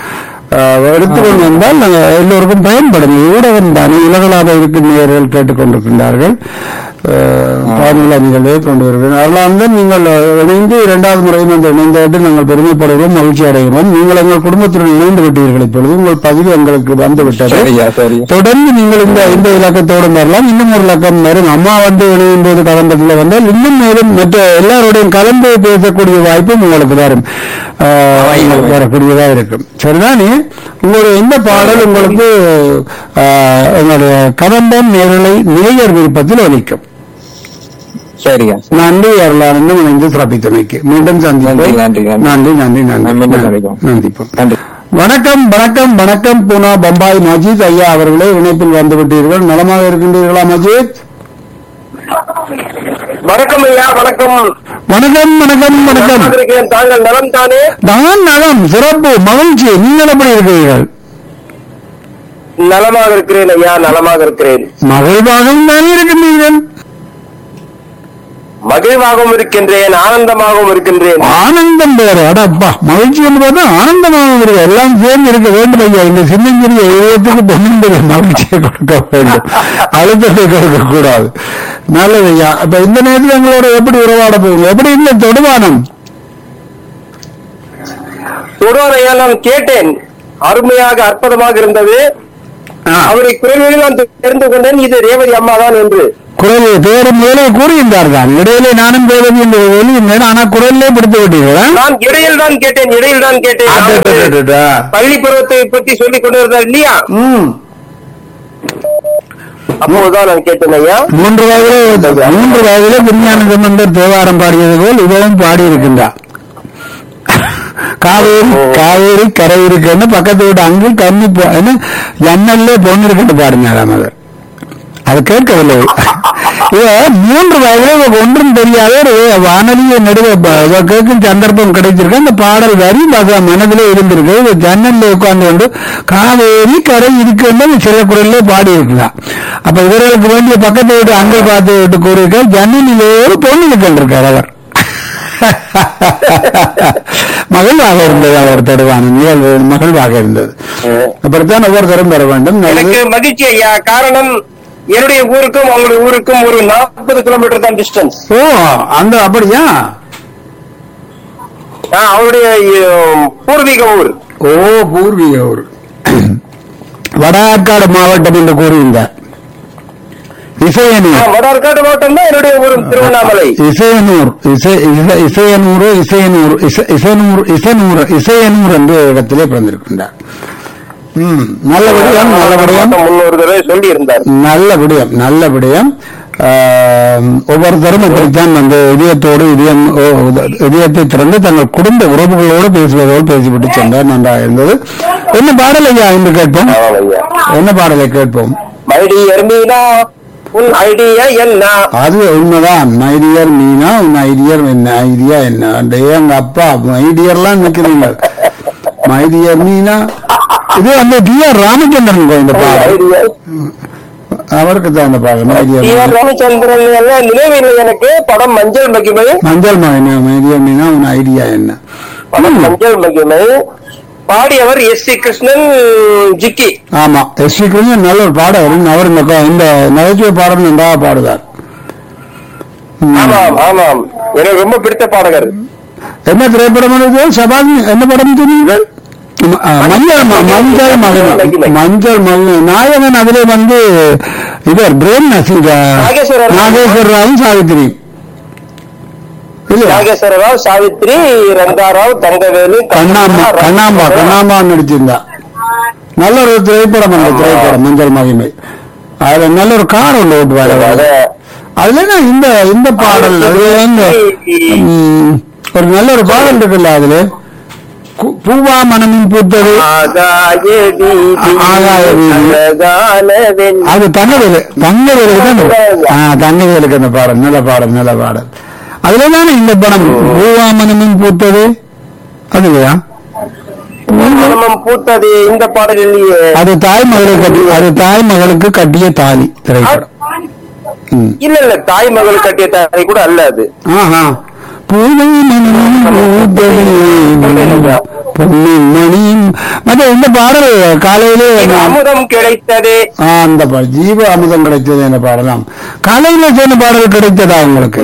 அஹ், எடுத்துக்கொண்டு வந்தால் நாங்கள் எல்லோருக்கும் பயன்படும் ஊடகம் தானே உலகளாக இருக்கும் நேர்கள் கேட்டுக்கொண்டிருக்கின்றார்கள் அஹ், வானொலி நிகழ்வை கொண்டு வருகிறேன் அதெல்லாம் தான் நீங்கள் இணைந்து இரண்டாவது முறையும் அந்த இணைந்தது நாங்கள் பெருமைப்படுகிறோம் மகிழ்ச்சி அடைகிறோம் நீங்கள் எங்கள் குடும்பத்துடன் இணைந்து விட்டீர்கள் இப்பொழுது உங்கள் பதிவு எங்களுக்கு வந்து விட்டது சரியா சரி தொடர்ந்து நீங்கள் இந்த இந்த இலக்கத்தோடு வரலாம் இன்னும் ஒரு இலக்கம் வரும் அம்மா வந்து இணையும் போது கலந்ததுல வந்தால் இன்னும் மேலும் மற்ற எல்லாரோடையும் கலந்து பேசக்கூடிய வாய்ப்பும் உங்களுக்கு வரும் ஆஹ், வரக்கூடியதா இருக்கும் சரிதானே உங்களுடைய இந்த பாடல் உங்களுக்கு ஆஹ், உங்களுடைய கதம்பம் நேரலை நேயர் விருப்பத்தில் ஒலிக்கும் சரியா நன்றி அருளானந்தம் இணைந்து சிறப்பித்தமைக்கு மீண்டும் சந்திப்போம் நன்றி, நன்றி, நன்றி. நன்றி நன்றி நன்றி மீண்டும் சந்திப்போம். நன்றிப்போம் நன்றி வணக்கம் வணக்கம் வணக்கம் பூனா பம்பாய் மஜீத் ஐயா அவர்களே இணைப்பில் வந்து விட்டீர்கள் நலமாக இருக்கின்றீர்களா மஜீத் வணக்கம் ஐயா வணக்கம் வணக்கம் வணக்கம் வணக்கம் இருக்கிறேன் தாங்கள் நலம் தானே நான் நலம் சிறப்பு மகிழ்ச்சி நீங்கள் எப்படி இருக்கிறீர்கள் நலமாக இருக்கிறேன் ஐயா நலமாக இருக்கிறேன் மகிழ்வாகவும் தானே இருக்கின்றீர்கள் மகிழ்வாகவும் இருக்கின்றேன் ஆனந்தமாகவும் இருக்கின்றேன் ஆனந்தம் வேறு அடப்பா மகிழ்ச்சி என்று பார்த்தா ஆனந்தமாகவும் இருக்கு எல்லாம் சேர்ந்து இருக்க வேண்டும் ஐயா இந்த சின்னஞ்சிறிய இதயத்துக்கு பொண்ணுடைய மகிழ்ச்சியை கொடுக்க வேண்டும் அழுத்தத்தை கொடுக்க கூடாது நல்லது ஐயா அப்ப இந்த நேரத்தில் எங்களோட எப்படி உறவாட போகுங்க எப்படி இல்லை தொடுவானம் தொடர் ஐயா நான் கேட்டேன் அருமையாக அற்புதமாக இருந்தது ஆ. அவரை குரலில் நான் தெரிந்து கொண்டேன் இது ரேவதி அம்மா தான் என்று குரல் பேரும் மேலே கூறுகின்றார் தான் இடையிலே நானும் பேரவி என்று வெளியிருந்தேன் ஆனா குரல்லே பிடித்து விட்டீர்களா நான் இடையில் தான் கேட்டேன் இடையில் தான் கேட்டேன் அவர் பள்ளி பருவத்தை பற்றி சொல்லிக் கொண்டிருந்தார் இல்லையா ம். அப்போதுதான் நான் கேட்டேன் ஐயா மூன்று வயதிலே மூன்று வயதிலே விஞ்ஞான சம்பந்தர் தேவாரம் பாடியது போல் இவரும் பாடியிருக்கின்றார் காவேரி காவேரி கரை இருக்குன்னு பக்கத்து வீட்டு அங்கு கண்ணி போ- என்ன ஜன்னல்லே பொண்ணு இருக்குன்னு பாடினாராம் அவர் அது கேட்கவில்லை இவ மூன்று வயதிலே இவ ஒன்றும் தெரியாத ஒரு வானொலியை நடுவே ப- இவ கேட்கும் சந்தர்ப்பம் கிடைச்சிருக்கு அந்த பாடல் வரி மக மனதிலே இருந்திருக்கு இவ ஜன்னல்ல உட்கார்ந்து கொண்டு காவேரி கரை இருக்குன்னு சில குரல்ல பாடி இருக்கலாம் அப்ப இவர்களுக்கு வேண்டிய பக்கத்து வீட்டு அங்கே பார்த்து விட்டு கூறியிருக்க ஜன்னலிலே ஒரு பொண்ணு இருக்கின்றிருக்கார் அவர் மகிழ்வாக இருந்தது அவர் தருவான நிகழ்வு மகிழ்வாக இருந்தது அப்படித்தான் ஒவ்வொருத்தரும் பெற வேண்டும் எனக்கு நல்லது. மகிழ்ச்சி ஐயா காரணம் என்னுடைய ஊருக்கும் அவங்களுடைய ஊருக்கும் ஒரு நாற்பது கிலோமீட்டர் தான் டிஸ்டன்ஸ் ஓ அந்த அப்படியா அவருடைய அஹ், பூர்வீக ஊர் ஓ பூர்வீக ஊர் வடாக்காடு மாவட்டம் என்று கூறியிருந்தார் இசையனூர் வடார்காடு மாவட்டம் தான் என்னுடைய ஊர் திருவண்ணாமலை இசையனூர் இசை இசை- இசையனூர் இசையனூர் இசை- இசையனூர் இசையனூர் இசையனூர் என்ற இடத்திலே பிறந்திருக்கின்றார் ம் நல்ல விடயம் நல்ல விடயம் முன்னூறு தடவை சொல்லி இருந்தார் நல்ல விடயம் நல்ல விடயம் ஆஹ், ஒவ்வொருத்தரும் இப்படித்தான் அந்த இதயத்தோடு இதயம் ஓ, இதயத்தை திறந்து தங்கள் குடும்ப உறவுகளோடு பேசுவதோடு பேசிவிட்டு சென்றார் நன்றாக இருந்தது என்ன பாடல் ஐயா என்று கேட்போம் என்ன பாடலை கேட்போம் மைடி எர்மீனா உன் ஐடியா என்ன அது உண்மைதான் மைடியர் மீனா உன் ஐடியர் என்ன ஐடியா என்ன அடே எங்க அப்பா மைடியர்லாம் நிக்கிறீங்க மைடியர் மீனா இது வந்து டி ஆர் ராமச்சந்திரன் இந்த பாடல் ஐடியா அவருக்கு தான் இந்த பாடல் மைடியர் டி ஆர் ராமச்சந்திரன் எல்லாம் நினைவில்லை எனக்கு படம் மஞ்சள் மகிமை மஞ்சள் மகன் மைடியர் மீனா உன் ஐடியா என்ன படம் மஞ்சள் மகிமை பாடியவர் எஸ் சி கிருஷ்ணன் ஜிக்கி ஆமா எஸ் ஸ்ரீ கிருஷ்ணன் நல்ல ஒரு பாடகர் அவர் இந்த க- இந்த நகைச்சுவை பாடல் நன்றாக பாடுவார் ம். ஆமாம் ஆமாம் எனக்கு ரொம்ப பிடித்த பாடகர் என்ன திரைப்படம் இது சபாதி என்ன படம் சொன்னீர்கள் ம- ஆ, மஞ்சள் ம- மஞ்சள் மகன் மஞ்சள் மகன் நாயகன் அதிலே வந்து இவர் பிரேம் நசீர் நாகேஸ்வர ராவ். நாகேஸ்வர ராவும் சாவித்திரி இல்லையா நாகேஸ்வர ராவ் சாவித்ரி ரங்காராவ் தங்கவேலு கண்ணாம்பா கண்ணாம்பா கண்ணாம்பா நடிச்சிருந்தா நல்ல ஒரு திரைப்படம் அந்த திரைப்படம் மஞ்சள் மகிமை அதுல நல்ல ஒரு கார் ஒன்று ஓட்டுவாரு அவரு. அதுல என்ன இந்த இந்த பாடல் அதுல இந்த, ம், ஒரு நல்ல ஒரு பாடல் இருக்குல்ல அதுல கு- பூவா மனமும் பூத்தது ஆகாய வீதி ஆகாய வீதி. அழகான வெண் அது தங்கவேலு தங்கவேலுக்கு தான் இந்த- ஆ, தங்கவேலுக்கு அந்த பாடல் நல்ல பாடல் நல்ல பாடல் அதுல தானே இந்த படம் பூவா மனமும் பூத்தது அதுலையா மனமும் பூத்தது இந்த பாடல் இல்லையே அது தாய் மகளை கட்டி அது தாய் மகளுக்கு கட்டிய தாலி திரைப்படம் ம். இல்ல இல்ல தாய் மகள் கட்டிய தாய் கூட அல்ல அது ஆஹா பூவை மனமும் பூத்தது பொன்னின் மணியும் மற்ற இந்த பாடல் காலையிலே நான் அமுதம் கிடைத்தது ஆ, அந்த பாடல் ஜீவ அமுதம் கிடைத்தது என்ற பாடலாம் காலையில சொன்ன பாடல் கிடைத்ததா உங்களுக்கு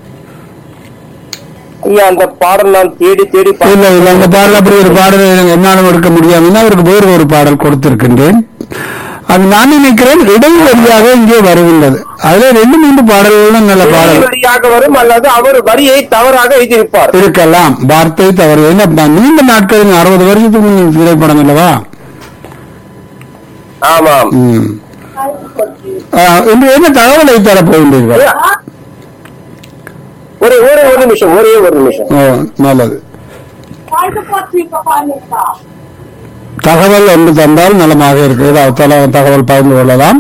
ஐயா அந்த பாடல் நான் தேடி தேடி இல்ல பார்த்தேன். இல்ல அந்த பாடல் அப்படி ஒரு பாடல் எனக்கு என்னாலும் எடுக்க முடியாதுன்னா அவருக்கு வேறு ஒரு பாடல் கொடுத்திருக்கின்றேன் அது நான் நினைக்கிறேன் இடைவெளியாக இங்கே வருகின்றது அதுல ரெண்டு மூன்று பாடல்களும் நல்ல பாடல் வரியாக வரும் அல்லது அவர் வரியை தவறாக எழுதியிருப்பார் இருக்கலாம் வார்த்தை தவறு என்ன நீண்ட நாட்கள் அறுபது வருஷத்துக்கு முன் திரைப்படம் அல்லவா ஆமாம் ம். ஆ, இன்று என்ன தகவலை தரப் போகின்றீர்கள் ஒரே ஒரே ஒரு நிமிஷம் ஒரே ஒரு நிமிஷம் ஓ நல்லது தகவல் ஒன்று தந்தால் நலமாக இருக்கிறது அது தல- தகவல் பகிர்ந்து கொள்ளலாம்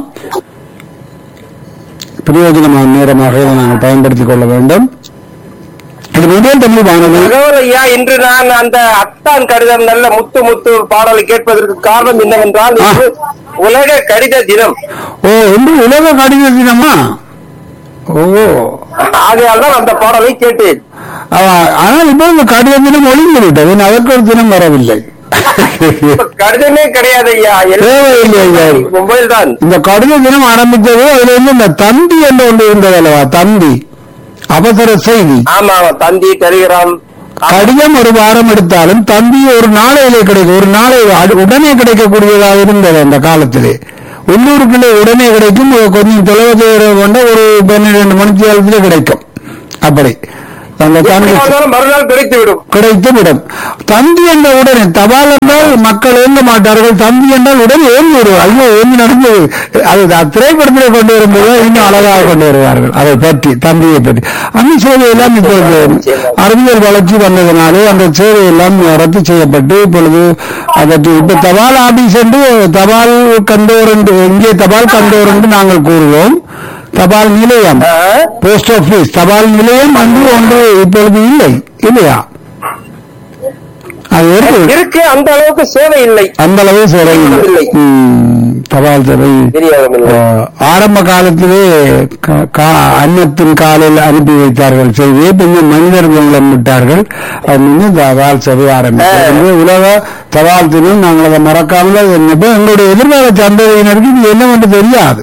பிரயோஜனமான நேரமாக இதை நாங்கள் பயன்படுத்திக் கொள்ள வேண்டும் இது முதல் தமிழ் வானொலி தகவல் ஐயா இன்று நான் அந்த அத்தான் கடிதம் நல்ல முத்து முத்து பாடலை கேட்பதற்கு காரணம் என்னவென்றால் ஆ. இன்று உலக கடித தினம் ஓ இன்று உலக கடித தினமா ஓ ஆகையால் தான் அந்த பாடலை கேட்டேன் ஆ, ஆனால் இப்போ இந்த கடித தினம் ஒளிந்து விட்டது அதற்கு ஒரு தினம் வரவில்லை இப்ப கடிதமே கிடையாது ஐயா தேவையில்லை ஐயா. மொபைல் தான் இந்த கடித தினம் ஆரம்பித்தது அதுல இருந்து இந்த தந்தி என்று ஒன்று இருந்தது அல்லவா தந்தி அவசர செய்தி ஆமா ஆமா தந்தி டெலிகிராம் கடிதம் ஒரு வாரம் எடுத்தாலும் தந்தி ஒரு நாளையிலே கிடைக்கும் ஒரு நாளை அடு- உடனே கிடைக்கக்கூடியதாக இருந்தது அந்த காலத்திலே உள்ளூருக்குள்ளே உடனே கிடைக்கும் ஒரு கொஞ்சம் தொலைவு கொண்ட ஒரு பன்னிரண்டு மணி நேரத்திலே கிடைக்கும் அப்படி அந்த தந்தி எப்படி வந்தாலும் மறுநாள் கிடைத்து விடும் கிடைத்து விடும் தந்தி என்ற உடனே தபால் என்றால் மக்கள் ஏங்க மாட்டார்கள் தந்தி என்றால் உடனே ஏங்கி வருவார் ஐயோ ஏங்கி நடந்தது அது அது திரைப்படத்தில் கொண்டு வரும்போது இன்னும் அழகாக கொண்டு வருவார்கள் அதை பற்றி தந்தியை பற்றி அந்த சேவையெல்லாம் இப்பொழுது அறிவியல் வளர்ச்சி வந்ததனாலே அந்த சேவையெல்லாம் ரத்து செய்யப்பட்டு இப்பொழுது அதற்கு இப்ப தபால் ஆபீஸ் என்று தபால் கண்டோர் என்று இங்கே தபால் கண்டோர் என்று நாங்கள் கூறுவோம் தபால் நிலையம் போஸ்ட் ஆபீஸ் தபால் நிலையம் அன்று ஒன்று இப்பொழுது இல்லை இல்லையா அது இருக்கு இருக்கு அந்த அளவுக்கு சேவை இல்லை அந்த அளவு சேவை இல்லை இல்லை. ம், தபால் சேவை தெரியாமல் இல்லை. ஆஹ், ஆரம்ப காலத்திலே க- கா- அன்னத்தின் காலில் அனுப்பி வைத்தார்கள் செய்தியை பின்னர் மனிதர்கள் விட்டார்கள் அது இன்னும் தபால் சேவை ஆரம்பித்தது உலக தபால் தினம் நாங்கள் அதை மறக்காமல் அது என்னப்போ எங்களுடைய எதிர்கால சந்ததியினருக்கு இது என்னவென்று தெரியாது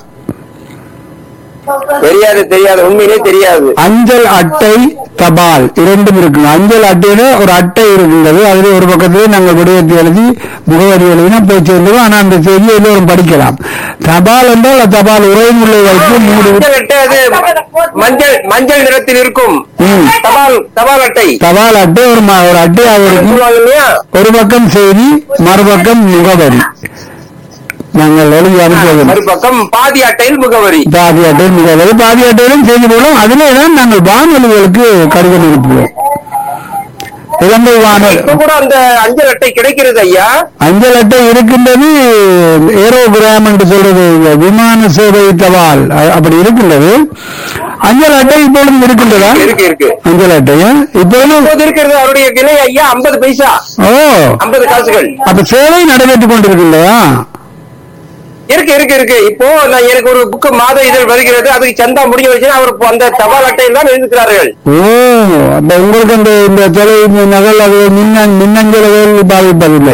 தெரியாது தெரியாது உண்மையிலே தெரியாது அஞ்சல் அட்டை தபால் இரண்டும் இருக்கு அஞ்சல் அட்டையில ஒரு அட்டை இருக்கின்றது அதுல ஒரு பக்கத்திலே நாங்கள் விடயத்தை எழுதி முகவரி எழுதினா போய் சேர்ந்துடும் ஆனா அந்த செய்தியை எல்லோரும் படிக்கலாம் தபால் என்றால் அந்த தபால் உரைமுறை வைத்து மூடி மஞ்சள் அட்டை அது மஞ்சள் மஞ்சள் நிறத்தில் இருக்கும் ம். தபால் தபால் அட்டை தபால் அட்டை ஒரு ம- ஒரு அட்டையாக இருக்கும் சொல்லுவாங்க இல்லையா ஒரு பக்கம் செய்தி மறுபக்கம் முகவரி நாங்கள் எழுதி அனுப்புவது மறுபக்கம் பாதி அட்டையில் முகவரி பாதி அட்டை முகவரி பாதி அட்டையிலும் செய்தி போடும் அதிலே தான் நாங்கள் வானொலிகளுக்கு கடிதம் அனுப்புவோம் இலங்கை வானொலி இப்ப கூட அந்த அஞ்சல் அட்டை கிடைக்கிறது ஐயா அஞ்சல் அட்டை இருக்கின்றது ஏரோகிராம் என்று சொல்றது இந்த விமான சேவை தபால் அ- அப்படி இருக்கின்றது அஞ்சல் அட்டை இப்பொழுதும் இருக்கின்றதா இருக்கு இருக்கு அஞ்சல் அட்டையா இப்பொழுது இப்போது இருக்கிறது அவருடைய விலை ஐயா 50 பைசா ஓ 50 காசுகள் அப்ப சேவை நடைபெற்றுக் கொண்டிருக்கின்றதா இருக்கு இருக்கு இருக்கு இப்போ நான் எனக்கு ஒரு புக்கு மாத இதழ் வருகிறது அதுக்கு சந்தா முடிய வச்சு அவர் இப்போ அந்த தபால் அட்டையில் தான் எழுதுகிறார்கள் ஓ அப்ப உங்களுக்கு அந்த இந்த தொலை நகல் அது மின்னன் மின்னஞ்சல்கள் பாதிப்பதில்லை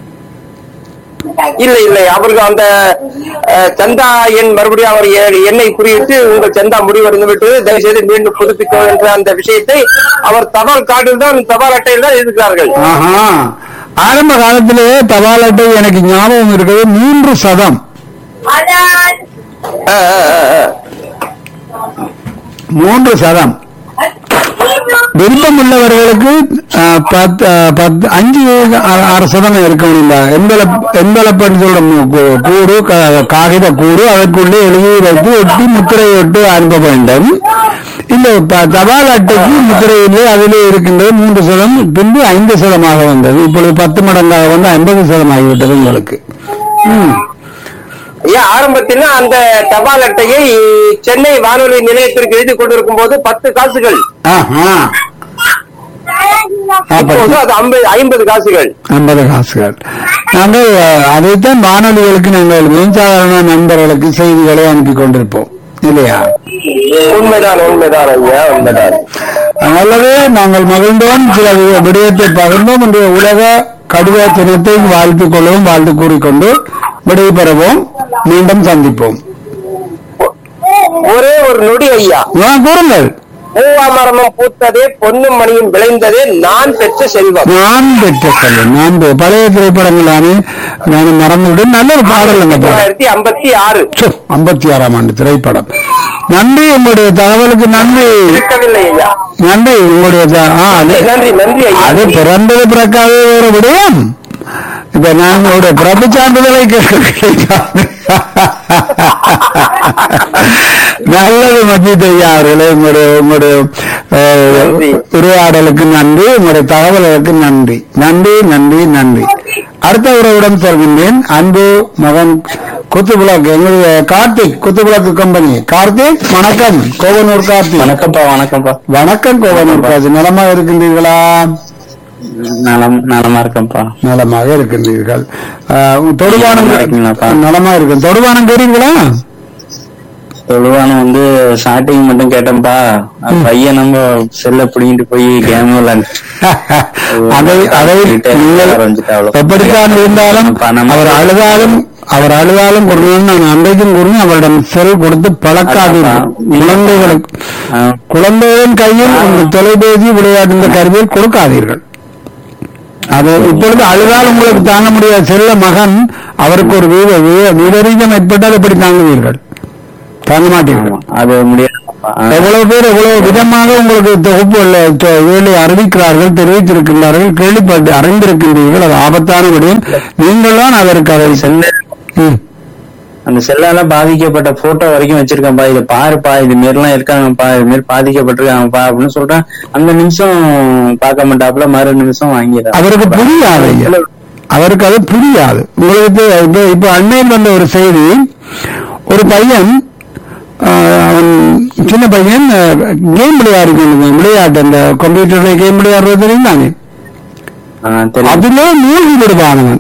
இல்லை இல்லை அவருக்கு அந்த அஹ், சந்தா எண் மறுபடியும் அவர் எ- எண்ணை குறியிட்டு உங்கள் சந்தா முடிவடைந்து விட்டது தயவு செய்து மீண்டும் புதுப்பிக்க என்ற அந்த விஷயத்தை அவர் தபால் கார்டில் தான் தபால் அட்டையில் தான் எழுதுகிறார்கள் ஆஹா ஆரம்ப காலத்திலே தபால் அட்டை எனக்கு ஞாபகம் இருக்கிறது மூன்று சதம் ஆ, ஆ, ஆ, ஆ. மூன்று சதம் விருப்பம் உள்ளவர்களுக்கு அஹ், பத்து அஹ், பத்து அஞ்சு ஆ- ஆறு சதம் இருக்க முடியல எண்பலப் எண்பலப்பன்னு சொல்ற மு- கூ- கூறு க- காகித கூறு அதற்குள்ளே எழுதி வைத்து ஒட்டி முத்திரை ஒட்டு அனுப்ப வேண்டும் இந்த ப- தபால் அட்டைக்கு முத்திரையிலே அதிலே இருக்கின்றது மூன்று சதம் பின்பு ஐந்து சதமாக வந்தது இப்பொழுது பத்து மடங்காக வந்து ஐம்பது சதம் ஆகிவிட்டது உங்களுக்கு ம். ஐயா ஆரம்பத்தில் அந்த தபால் அட்டையை சென்னை வானொலி நிலையத்திற்கு எழுதி கொண்டிருக்கும் போது பத்து காசுகள் ஆஹா இப்போது அது ஐம்பது ஐம்பது காசுகள் ஐம்பது காசுகள் நாங்கள் அஹ், அதைத்தான் வானொலிகளுக்கு நாங்கள் மின்சாதாரண நண்பர்களுக்கு செய்திகளை அனுப்பி கொண்டிருப்போம் இல்லையா உண்மைதான் உண்மைதான் ஐயா உண்மைதான் நல்லது நாங்கள் மகிழ்ந்தோம் சில வி- விடயத்தை பகிர்ந்தோம் இன்றைய உலக கடுவ தினத்தை வாழ்த்துக் கொள்ளவும் வாழ்த்து கூறிக்கொண்டு விடைபெறுவோம் மீண்டும் சந்திப்போம் ஒரே ஒரு நொடி ஐயா ஆ, கூறுங்கள் பூவாமரமும் பூத்ததே பொன்னும் மணியும் விளைந்ததே நான் பெற்ற செல்வம் நான் பெற்ற செல்வம் நான் பெ- பழைய திரைப்படங்களானே நான் மறந்துவிடும் நல்ல ஒரு பாடல் அந்த பாடல் தொள்ளாயிரத்தி ஐம்பத்தி ஆறு ஐம்பத்தி ஆறாம் ஆண்டு திரைப்படம் நன்றி உங்களுடைய தகவலுக்கு நன்றி இருக்கவில்லை ஐயா நன்றி உங்களுடைய த- ஆ, அது- நன்றி நன்றி ஐயா அது பிறந்தது பிறக்காத ஒரு விடயம் இப்ப நான் உங்களுடைய பிறப்பு சான்றிதழை கேட்க நல்லது மஜித் ஐயா அவர்களே உங்களுடைய உங்களுடைய அஹ், நன்றி. உரையாடலுக்கு நன்றி உங்களுடைய தகவல்களுக்கு நன்றி நன்றி நன்றி நன்றி அடுத்த உறவுடன் சொல்கின்றேன் அன்பு மகன் குத்துவிளக்கு எங்களுடைய கார்த்திக் குத்துவிளக்கு கம்பெனி கார்த்திக் வணக்கம் கோவனூர் கார்த்திக் வணக்கம்ப்பா வணக்கம்ப்பா வணக்கம் கோவனூர் கார்த்திக் நலமா இருக்கின்றீர்களா நலம் நலமா இருக்கேன்ப்பா நலமாக இருக்கின்றீர்கள் ஆஹ், தொடுவானம் நலமா இருக்கீங்களாப்பா? நலமா இருக்கு தொடுவானம் கேட்டீங்களா தொழுவான வந்து ஸ்டார்டிங் மட்டும் கேட்டேன்ப்பா அது பையன் நம்ம செல்ல பிடிங்கிட்டு போய் கேம் விளையாண்டு அதை அதை நீங்கள் எப்படித்தான் இருந்தாலும் அவர் அழுதாலும் அவர் அழுதாலும் கொடுக்கணும் நான் அன்றைக்கும் கூறினேன் அவரிடம் செல் கொடுத்து பழக்காதீர்கள் குழந்தைகளுக்கு குழந்தைகளின் கையில் இந்த தொலைபேசி விளையாட்டு இந்த கருவியை கொடுக்காதீர்கள் அது இப்பொழுது அழுதால் உங்களுக்கு தாங்க முடியாத செல்ல மகன் அவருக்கு ஒரு வீர வீர- விபரீதம் ஏற்பட்டால் எப்படி தாங்குவீர்கள் தாங்க மாட்டீர்கள் அது முடியாது எவ்வளவு பேர் எவ்வளவு விதமாக உங்களுக்கு தொகுப்பு வேலை அறிவிக்கிறார்கள் தெரிவித்திருக்கின்றார்கள் கேள்விப்பட்டு அறிந்திருக்கின்றீர்கள் அது ஆபத்தான விடயம் நீங்கள் தான் அதற்கு அதை செல்ல ம். அந்த செல்லால பாதிக்கப்பட்ட போட்டோ வரைக்கும் வச்சிருக்கேன்ப்பா இதை பாருப்பா இது மாரிலாம் இருக்காங்கப்பா இது மாரி பாதிக்கப்பட்டிருக்காங்கப்பா அப்படின்னு சொல்றேன் அந்த நிமிஷம் பார்க்க மாட்டாப்புல மறு நிமிஷம் வாங்கிடுறேன் அவருக்கு புரியாது ஐயா. அவருக்கு அது புரியாது உங்களுக்கு இப்ப- இப்ப அண்மையில் வந்த ஒரு செய்தி ஒரு பையன் ஆஹ், அவன் சின்ன பையன் கேம் விளையாடி கொண்டு விளையாட்டு அந்த கம்ப்யூட்டர்ல கேம் விளையாடுறது தெரியும் தானே ஆஹ் தெரியும் அதிலே மூழ்கி விடுவானவன்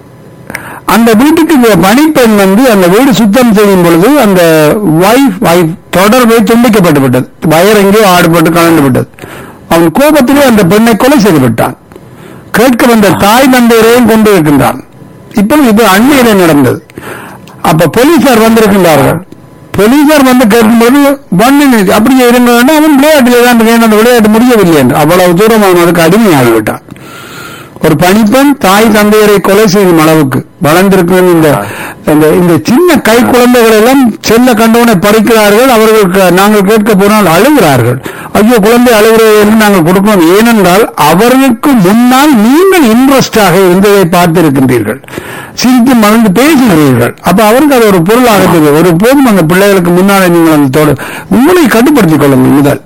அந்த வீட்டுக்கு இந்த பணிப்பெண் வந்து அந்த வீடு சுத்தம் செய்யும் பொழுது அந்த வைஃப் வைஃப் தொடர்பை துண்டிக்கப்பட்டு விட்டது வயர் எங்கேயோ ஆடுபட்டு கலந்து விட்டது அவன் கோபத்திலே அந்த பெண்ணை கொலை செய்து விட்டான் கேட்க வந்த தாய் தந்தையரையும் கொண்டு இருக்கின்றான் இப்பொழுது இது அண்மையிலே நடந்தது அப்ப போலீசார் வந்திருக்கின்றார்கள் போலீசார் வந்து கேட்கும்போது பண்ணு அப்படியே இருங்க வேண்டாம் அவன் விளையாட்டிலே தான் இருக்கேன் அந்த விளையாட்டு முடியவில்லை என்று அவ்வளவு தூரம் அவன் அதுக்கு அடிமையாகிவிட்டான் ஒரு பணிப்பெண் தாய் தந்தையரை கொலை செய்யும் அளவுக்கு வளர்ந்திருக்கும் இந்த இந்த- இந்த சின்ன கை குழந்தைகள் எல்லாம் செல்ல கண்டவனை பறிக்கிறார்கள் அவர்களுக்கு நாங்கள் கேட்க போனால் அழுகிறார்கள் ஐயோ குழந்தை அழுகிறது என்று நாங்கள் கொடுக்கிறோம் ஏனென்றால் அவர்களுக்கு முன்னால் நீங்கள் இன்ட்ரெஸ்டாக இருந்ததை பார்த்திருக்கின்றீர்கள் சிரித்து மகிழ்ந்து பேசுகிறீர்கள் அப்ப அவருக்கு அது ஒரு பொருளாக தெரியும் ஒரு போதும் அந்த பிள்ளைகளுக்கு முன்னாலே நீங்கள் அந்த தொட உங்களை கட்டுப்படுத்திக் கொள்ளுங்கள் முதல்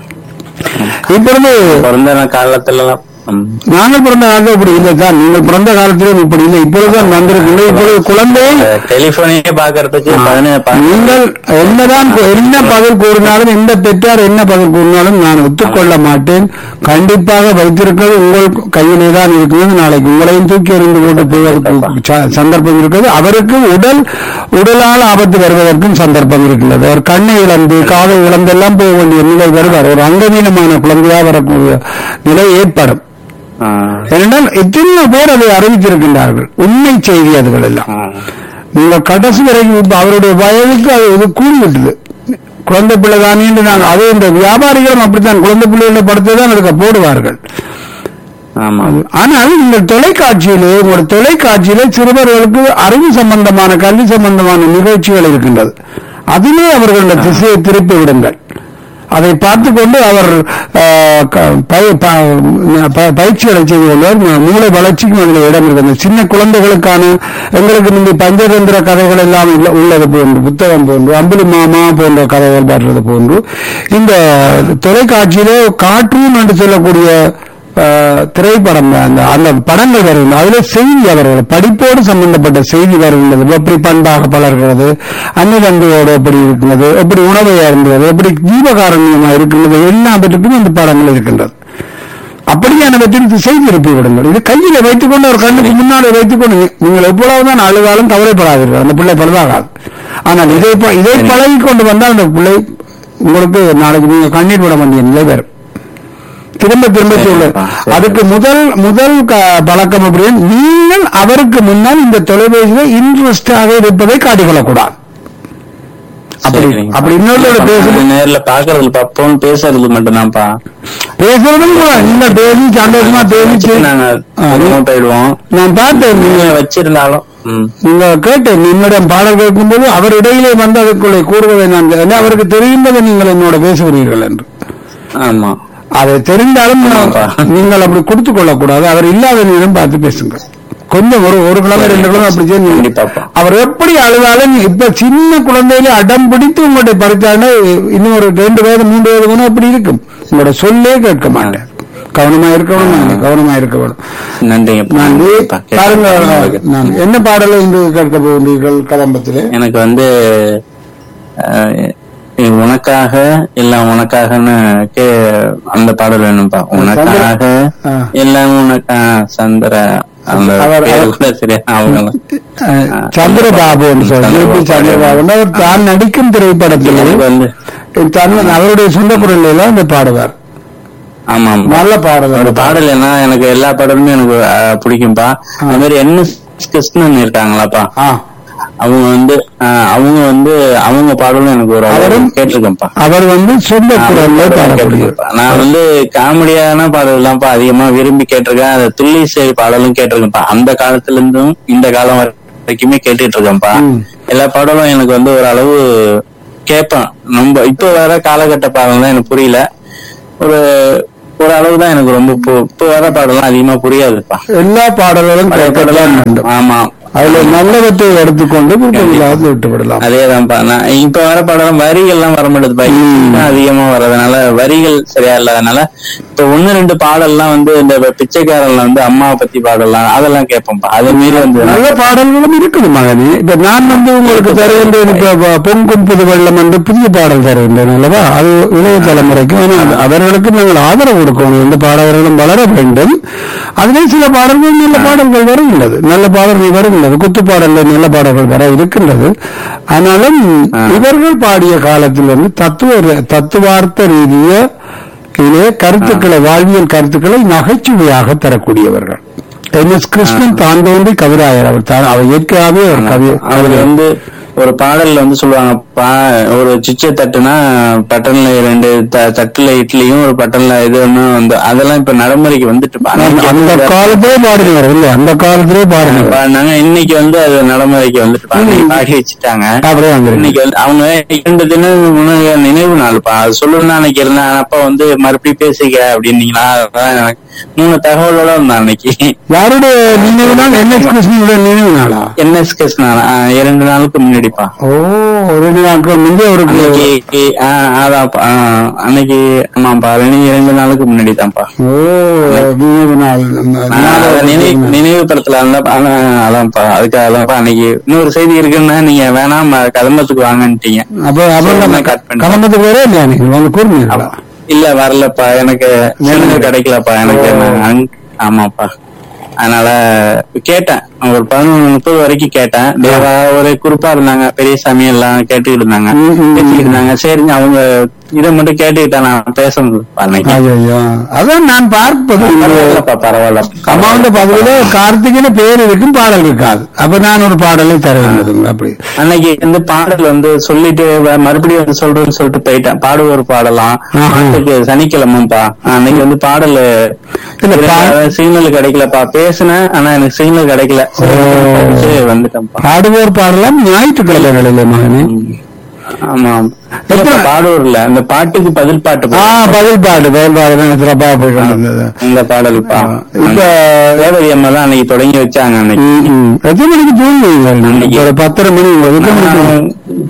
இப்பொழுது பிறந்த காலத்துல எல்லாம் ம். நாங்கள் பிறந்த காலத்தில் இப்படி இல்லை தான் நீங்கள் பிறந்த காலத்திலும் இப்படி இல்லை இப்பொழுதுதான் வந்திருக்கீங்க இப்பொழுது குழந்தை டெலிபோனையே பாக்குறதுக்கு பதினேழு நீங்கள் என்னதான் கு- என்ன பதில் கூறினாலும் எந்த பெற்றார் என்ன பதில் கூறினாலும் நான் ஒத்துக்கொள்ள மாட்டேன் கண்டிப்பாக வைத்திருக்கிறது உங்கள் கையிலே தான் இருக்கிறது நாளைக்கு உங்களையும் தூக்கி எறிந்து போட்டு போவதற்கு ச- சந்தர்ப்பம் இருக்கிறது அவருக்கு உடல் உடலால் ஆபத்து வருவதற்கும் சந்தர்ப்பம் இருக்கிறது அவர் கண்ணை இழந்து காதை இழந்தெல்லாம் போக வேண்டிய நிலை வருவார் ஒரு அங்கவீனமான குழந்தையாக வரக்கூடிய நிலை ஏற்படும் ஏனென்றால் எத்தனையோ பேர் அதை அறிவித்திருக்கின்றார்கள் உண்மை செய்தி அதுகள் எல்லாம் நீங்கள் கடைசி வரைக்கும் இப்ப அவருடைய வயதுக்கு அது இது கூடிவிட்டது குழந்தை பிள்ளை தானே என்று நான் அது இந்த வியாபாரிகளும் அப்படித்தான் குழந்தை பிள்ளைகளை படத்தை தான் அதுக்கு போடுவார்கள் ஆமா ஆனால் இந்த தொலைக்காட்சியிலே ஒரு தொலைக்காட்சியிலே சிறுவர்களுக்கு அறிவு சம்பந்தமான கல்வி சம்பந்தமான நிகழ்ச்சிகள் இருக்கின்றது அதிலே அவர்களுடைய திசையை திருப்பி விடுங்கள் அதை பார்த்துக் கொண்டு அவர் ஆஹ், க- பய- ப- ப- பயிற்சிகளை செய்து கொள்வார் மூ- மூளை வளர்ச்சிக்கும் அதில் இடம் இருக்கிறது சின்ன குழந்தைகளுக்கான எங்களுக்கு முந்தைய பஞ்சதந்திர கதைகள் எல்லாம் உள்ள- உள்ளது போன்று புத்தகம் போன்று அம்புலி மாமா போன்ற கதைகள் பாடுறது போன்று இந்த தொலைக்காட்சியிலே கார்ட்டூன் என்று சொல்லக்கூடிய ஆஹ், திரைப்படம் அந்த அந்த படங்கள் வருகிறது அதுல செய்தி அவர்கள் படிப்போடு சம்பந்தப்பட்ட செய்தி வருகின்றது எப்படி பண்பாக பலர்கிறது அன்னதந்தையோடு எப்படி இருக்கிறது எப்படி உணவை அருந்துவது எப்படி ஜீவகாரண்யமா இருக்கின்றது எல்லாவற்றுக்கும் இந்த படங்கள் இருக்கின்றது அப்படியானவற்றிற்கு செய்தி எழுப்பி விடுங்கள் இது கையில வைத்துக் கொண்டு ஒரு கண்ணுக்கு முன்னாடி வைத்துக் கொண்டு நீ- நீங்கள் எவ்வளவுதான் அழுதாலும் கவலைப்படாதீர்கள் அந்த பிள்ளை பழுதாகாது ஆனால் இதை ப- இதை பழகி கொண்டு வந்தால் அந்த பிள்ளை உங்களுக்கு நாளைக்கு நீங்க கண்ணீர் விட வேண்டிய நிலை வரும் திரும்ப திரும்ப சொல்ல சரி. அதுக்கு முதல் முதல் க- பழக்கம் அப்படின்னு நீங்கள் அவருக்கு முன்னால் இந்த தொலைபேசியில் இன்ட்ரெஸ்டாக இருப்பதை காட்டிக்கொள்ளக்கூடாது அப்படி சரிங்கப்பா. அப்படி இன்னொரு பேசுறது நேர்ல பாக்குறதுப்பா போன் பேசுறது மட்டும்தான்ப்பா பேசுறதும் கூட இந்த பேசி சந்தோஷமா பேசி நாங்க ஆ, remote ஆயிடுவோம் நான் பார்த்தேன் நீங்க நீங்க வச்சிருந்தாலும் ம். நீங்க கேட்டேன் என்னிடம் பாடல் கேட்கும்போது அவர் இடையிலே வந்து அதற்குள்ளே கூறுவதை நான் ஏன்னா அவருக்கு தெரிந்ததை நீங்கள் என்னோட பேசுகிறீர்கள் என்று ஆமா அதை தெரிந்தாலும் ஆமாப்பா. நீங்கள் அப்படி கொடுத்துக் கொள்ளக்கூடாது அவர் இல்லாத நேரம் பார்த்து பேசுங்க கொஞ்சம் ஒரு ஒரு கிழமை ரெண்டு கிழமை அப்படி செய்யுங்க. கண்டிப்பாப்பா. அவர் எப்படி அழுதாலும் இப்ப சின்ன குழந்தையில அடம் பிடித்து உங்களுடைய பறித்தாண்ட இன்னும் ஒரு ரெண்டு வயது மூன்று வயது கூட அப்படி இருக்கும் உங்களோட சொல்லே கேட்க மாட்டேன் கவனமா இருக்கணும் நானு, கவனமா இருக்க வேணும் நன்றிங்கப்பா நான் நன்றிப்பா. பாருங்க கேட்டதுக்கு. நான் என்ன பாடலை இன்று கேட்க போகின்றீர்கள் கதம்பத்திலே எனக்கு வந்து அஹ், உனக்காக எல்லாம் உனக்காகன்னு கே அந்த பாடல் வேணும்பா உனக்காக ஆ. எல்லாம் உனக்கா சந்திர அந்த அவர்- பேரு அவர்- கூட சரியா அவங்க அஹ், சந்திரபாபு என்று சொல்லி சந்திரபாபு. சந்திரபாபு அவர் தான் நடிக்கும் திரைப்படத்தில் எனக்கு வந்து தன் அவருடைய சொந்த குரலில் அந்த பாடுவார் ஆமா ஆமா. நல்ல பாடல் ஒரு பாடல் என்ன எனக்கு எல்லா பாடலுமே எனக்கு அஹ், பிடிக்கும்பா அது மாதிரி என் எஸ் கிருஷ்ணன் இருக்காங்களாப்பா ஆ அவங்க வந்து அஹ், அவங்க வந்து அவங்க பாடலும் எனக்கு ஒரு அளவு அவரும் கேட்டிருக்கேன்ப்பா அவர் வந்து சொந்த குரல்ல பாடக்கூடியவர் கேட்டிருக்கேன்ப்பா. நான் வந்து காமெடியான பாடல்கள்லாம்ப்பா அதிகமா விரும்பி கேட்டிருக்கேன் அந்த துள்ளிசை பாடலும் கேட்டிருக்கேன்ப்பா அந்த காலத்துல இருந்தும் இந்த காலம் வரைக்குமே கேட்டுட்டு இருக்கேன்ப்பா ம். எல்லா பாடலும் எனக்கு வந்து ஒரு அளவு கேட்பேன் ரொம்ப இப்ப வர காலகட்ட பாடல் தான் எனக்கு புரியல ஒரு ஒரு அளவு தான் எனக்கு ரொம்ப பு- இப்ப வர பாடலாம் அதிகமா புரியாதுப்பா எல்லா பாடல்களும் கேட்கத்தான் வேண்டும் ஆமா அதுல நல்லவற்றை எடுத்துக்கொண்டு விட்டு விட்டு விடலாம் அதேதான்ப்பா நான் இப்ப வர படம் வரிகள்லாம் வர மாட்டேதுப்பா தான் அதிகமா வர்றதுனால வரிகள் சரியா இல்லாதனால இப்ப ஒண்ணு ரெண்டு பாடல்லாம் வந்து இந்த பிச்சைக்காரன்ல வந்து அம்மாவை பத்தி பாடலாம் அதெல்லாம் கேட்போம்ப்பா அது மீறி வந்து நல்ல பாடல்களும் இருக்குது மகனே இப்ப நான் வந்து உங்களுக்கு தருகின்றேன் இப்ப ப- பொங்கும் புது வெள்ளம் என்று புதிய பாடல் தருகின்றேன் அல்லவா அது இளைய தலைமுறைக்கு ஆனால் அவர்களுக்கு நாங்கள் ஆதரவு கொடுக்கணும் இந்த பாடகர்களும் வளர வேண்டும் அதிலே சில பாடல்கள் நல்ல பாடல்கள் வருகின்றது நல்ல பாடல்கள் வருகின்றது குத்து பாடல்கள் நல்ல பாடல்கள் வர இருக்கின்றது ஆனாலும் இவர்கள் பாடிய காலத்திலிருந்து தத்துவ தத்துவார்த்த ரீதிய இதிலே கருத்துக்களை வாழ்வியல் கருத்துக்களை நகைச்சுவையாக தரக்கூடியவர்கள் என் எஸ் கிருஷ்ணன் தான் தோன்றி கவிராயர் அவர் தான் அவர் இயற்கையாகவே ஒரு கவி அவர் வந்து ஒரு பாடல்ல வந்து சொல்லுவாங்க பா ஒரு சிச்சை தட்டுனா பட்டன்ல ரெண்டு த- தட்டுல இட்லியும் ஒரு பட்டன்ல இது ஒண்ணு வந்து அதெல்லாம் இப்ப நடைமுறைக்கு வந்துட்டு அந்த- அந்த காலத்திலே பாடினவர் இல்லை அந்த காலத்திலே பாடினவர் பாடினாங்க இன்னைக்கு வந்து அது நடைமுறைக்கு வந்துட்டு பாடி- பாடி வச்சுட்டாங்க அப்படியே வந்துருக்கு இன்னைக்கு வந்து அவங்க இரண்டு தினம் முன்னாடி நினைவு நாள்ப்பா அது சொல்லணும்னு அன்னைக்கு இருந்தேன் அப்ப வந்து மறுபடியும் பேசிக்க அப்படின்னீங்களா அதான் எனக்கு மூணு தகவலோட இருந்தேன் அன்னைக்கு யாருடைய நினைவு நாள் என் எஸ் கிருஷ்ணனுடைய நினைவு நாளா என்எஸ் கிருஷ்ணா இரண்டு நாளுக்கு முன்னாடிப்பா ஓ ரெண்டு நாட்கள் முந்தைய அவருக்கு அன்னைக்கு ஆ, அதான்ப்பா ஆ, அன்னைக்கு ஆமாப்பா ரெண்டு இரண்டு நாளுக்கு முன்னாடி தான்ப்பா ஓ நினைவு நாள் நினைவு நினைவு படத்துல இருந்தா அதான்ப்பா அதுக்காக தான்ப்பா அன்னைக்கு இன்னொரு செய்தி இருக்குன்னா நீங்க வேணாம் கதம்பத்துக்கு வாங்கன்ட்டீங்க அப்ப அப்புறம் நான் cut பண்ணிட்டேன். கலந்ததுக்கு வரே இல்லையா நீங்கள் வந்து கூறுனீங்களா இல்ல வரலப்பா எனக்கு நேரம் கிடைக்கலப்பா எனக்கு நான் அங்க- ஆமாப்பா அதனால கேட்டேன் ஒரு பதினொன்று முப்பது வரைக்கும் கேட்டேன் தேவா ஒரு குறிப்பா இருந்தாங்க பெரியசாமி எல்லாம் கேட்டுக்கிட்டு இருந்தாங்க ம், ம், ம். பேசிக்கிட்டு இருந்தாங்க சரிங்க அவங்க இதை மட்டும் கேட்டுக்கிட்டா நான் பேச முடியும் அன்னைக்கு ஐயோ அதான் நான் பார்ப்பது இந்த பரவாயில்லப்பா பரவாயில்ல அம்மாவுடைய பதவியில கார்த்திகின பேர் இருக்கும் பாடல் இருக்காது அப்ப நான் ஒரு பாடலை தர வேண்டியதுங்க அப்படி அன்னைக்கு இந்த பாடல் வந்து சொல்லிட்டு வ- மறுபடியும் வந்து சொல்றேன்னு சொல்லிட்டு போயிட்டேன் பாடுவோர் பாடலாம் ஆஹா. பாட்டுக்கு சனிக்கிழமைப்பா அன்னைக்கு வந்து பாடல் இல்ல, பா- சிக்னல் கிடைக்கலப்பா பேசினேன் ஆனா எனக்கு சிக்னல் கிடைக்கல சரி, வந்துட்டேன்ப்பா பாடுவோர் பாடலாம் ஞாயிற்றுக்கிழமைகளில் மகனே ஆமா இல்லப்பா, பாடுவோர்ல அந்த பாட்டுக்கு பதில் பாட்டு ஆ பா- பதில் பாட்டு பதில் பாடு தான் சிறப்பா போய் கொண்டிருந்தது இந்த பாடல்ப்பா இப்ப ரேவதி அம்மா தான் அன்னைக்கு தொடங்கி வச்சாங்க அன்னைக்கு ம், ம். எத்தனை மணிக்கு தூங்குவீங்க அன்னைக்கு. ஒரு பத்தரை மணி எத்தனை மணிக்கு நான்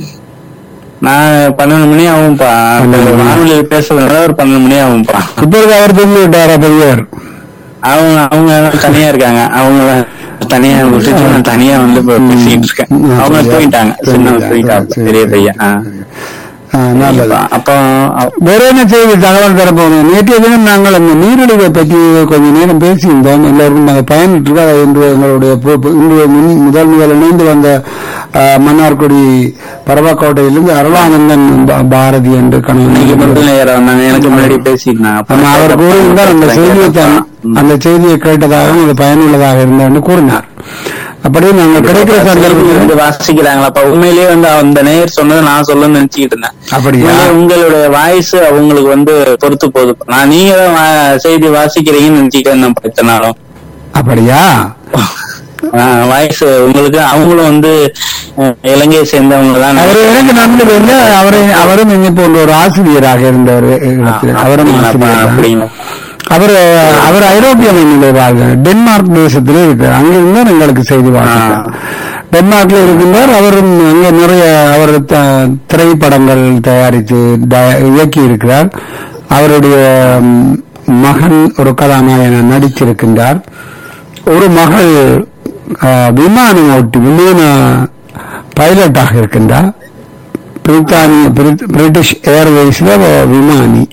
நான் பன்னெண்டு மணி ஆகும்பா வானொலியில் பேசுறதுனால ஒரு பன்னெண்டு மணி ஆகும்பா இப்ப இருக்க அவர் தூங்கி விட்டாரா பெரியவர் அவங்க அவங்க தனியா இருக்காங்க அவங்க தனியா விட்டுட்டு நான் தனியா வந்து இப்ப பேசிட்டு இருக்கேன் அவங்க தூங்கிட்டாங்க சின்ன தூங்கிட்டாங்க பெரிய பையன் ஆ. ஆ, நல்லது அப்போ வேற என்ன செய்தி தகவல் தரப்போம் நேற்றைய தினம் நாங்கள் அந்த நீரிழிவை பற்றி கொஞ்ச நேரம் பேசியிருந்தோம் எல்லோருக்கும் நாங்கள் பயனிட்டு அதை இன்று எங்களுடைய பு- பு- இன்று முன்- முதல் முதல் இணைந்து வந்த ஆ, மன்னார்குடி பரவாக்கோட்டையிலிருந்து அருளானந்தன் பா- பாரதி என்று இன்னைக்கு கணவன் முதல் நேரம் வந்தாங்க எனக்கு முன்னாடி பேசியிருந்தாங்க அப்ப ஆமா, அவர் கூறியிருந்தார் அந்த செய்தியை தான் அந்த செய்தியை கேட்டதாகவும் அது பயனுள்ளதாக இருந்தது என்று கூறினார் அப்படியே நாங்கள் கிடைக்கிற செய்தி சந்தர்ப்பத்தில் வந்து வாசிக்கிறாங்களாப்பா உண்மையிலேயே வந்து அந்த நேயர் சொன்னதை நான் சொல்லணும்னு நினைச்சுக்கிட்டு இருந்தேன் அப்படியா? உண்மையிலே உங்களுடைய வாய்ஸ் அவங்களுக்கு வந்து பொறுத்து போகுது நான் நீங்க தான் வா- செய்தி வாசிக்கிறீங்கன்னு நினைச்சுக்கிட்டு இருந்தேன் இத்தனை நாளும் அப்படியா வாய்ஸ் உங்களுக்கு அவங்களும் வந்து அஹ், இலங்கையை சேர்ந்தவங்க தான் அவர் எனக்கு நன்கு வந்து அவரை அவரும் என்னை போன்ற ஒரு ஆசிரியராக இருந்தவர் இடத்தில். அவரும் ஆசிரியர் தான். அப்படிங்களா அவர் அவர் ஐரோப்பிய மண்ணிலே வாழ்கிறார் டென்மார்க் தேசத்திலே இருக்கிறார் அங்கிருந்து எங்களுக்கு செய்தி வாசித்தார் டென்மார்க்ல இருக்கின்றார் அவரும் அங்கே நிறைய அவர் த- திரைப்படங்கள் தயாரித்து ட- இயக்கி இருக்கிறார் அவருடைய ம், மகன் ஒரு கதாநாயகன் நடித்திருக்கின்றார் ஒரு மகள் ஆ, விமானம் ஓட்டி விமான பைலட்டாக இருக்கின்றார் பிரித்தானிய பிரித்- பிரிட்டிஷ் ஏர்வேஸ்ல விமானி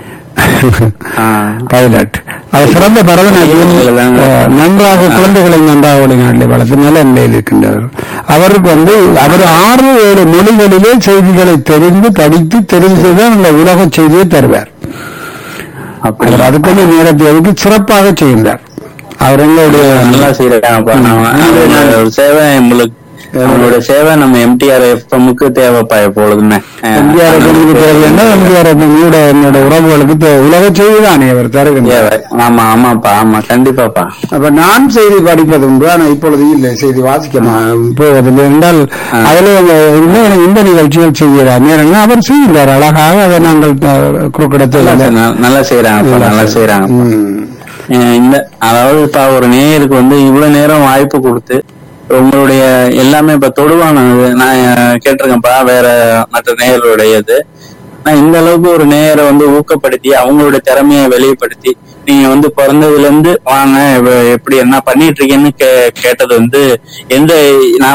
பைலட் அவர் சிறந்த பரதநாட்டியம் அஹ், நன்றாக குழந்தைகளை நன்றாக வெளிநாட்டிலே வளர்த்து நல்ல நிலையில் இருக்கின்றவர் அவருக்கு வந்து அவர் ஆறு ஏழு மொழிகளிலே செய்திகளை தெரிந்து படித்து தெரிந்து தான் இந்த உலக செய்தியை தருவார் அவர் அதுக்குள்ள நேரத்தை ஒதுக்கி சிறப்பாக செய்கின்றார் அவர் எங்களுடைய நல்லா செய்யறாங்கப்பா நான் ஒரு சேவை உங்களுக்கு நம்மளோட சேவை நம்ம எம்டிஆர் எஃப்எம்முக்கு தேவைப்பா எப்பொழுதுமே எம்ஜிஆர் எங்களுக்கு தேவையான எம்ஜிஆர் என்னோட என்னோட உறவுகளுக்கு தே- உலக செய்தி தானே அவர் தருகின்றார் தேவை ஆமா ஆமாப்பா ஆமா கண்டிப்பாப்பா அப்ப நான் செய்தி படிப்பது உண்டு ஆனா இப்பொழுது இல்லை செய்தி வாசிக்க மா- போவதில்லை என்றால் அதில் இன்னும் இந்த நிகழ்ச்சிகள் செய்கிறார் நேரம் அவர் செய்கிறார் அழகாக அதை நாங்கள் நல்லா குறுக்கிடத்தில் செய்- ந- நல்லா செய்யறாங்கப்பா நல்லா செய்யறாங்க இந்த அதாவது இப்ப ஒரு நேயருக்கு வந்து இவ்வளவு நேரம் வாய்ப்பு கொடுத்து உங்களுடைய எல்லாமே இப்ப தொடுவானது நான் அஹ், கேட்டிருக்கேன்ப்பா வேற மற்ற நேயர்களுடையது நான் இந்த அளவுக்கு ஒரு நேயரை வந்து ஊக்கப்படுத்தி அவங்களுடைய திறமையை வெளிப்படுத்தி நீங்க வந்து பிறந்ததுல இருந்து வாங்க இப்ப எப்படி என்ன பண்ணிட்டு இருக்கீங்கன்னு கே- கேட்டது வந்து எந்த நான்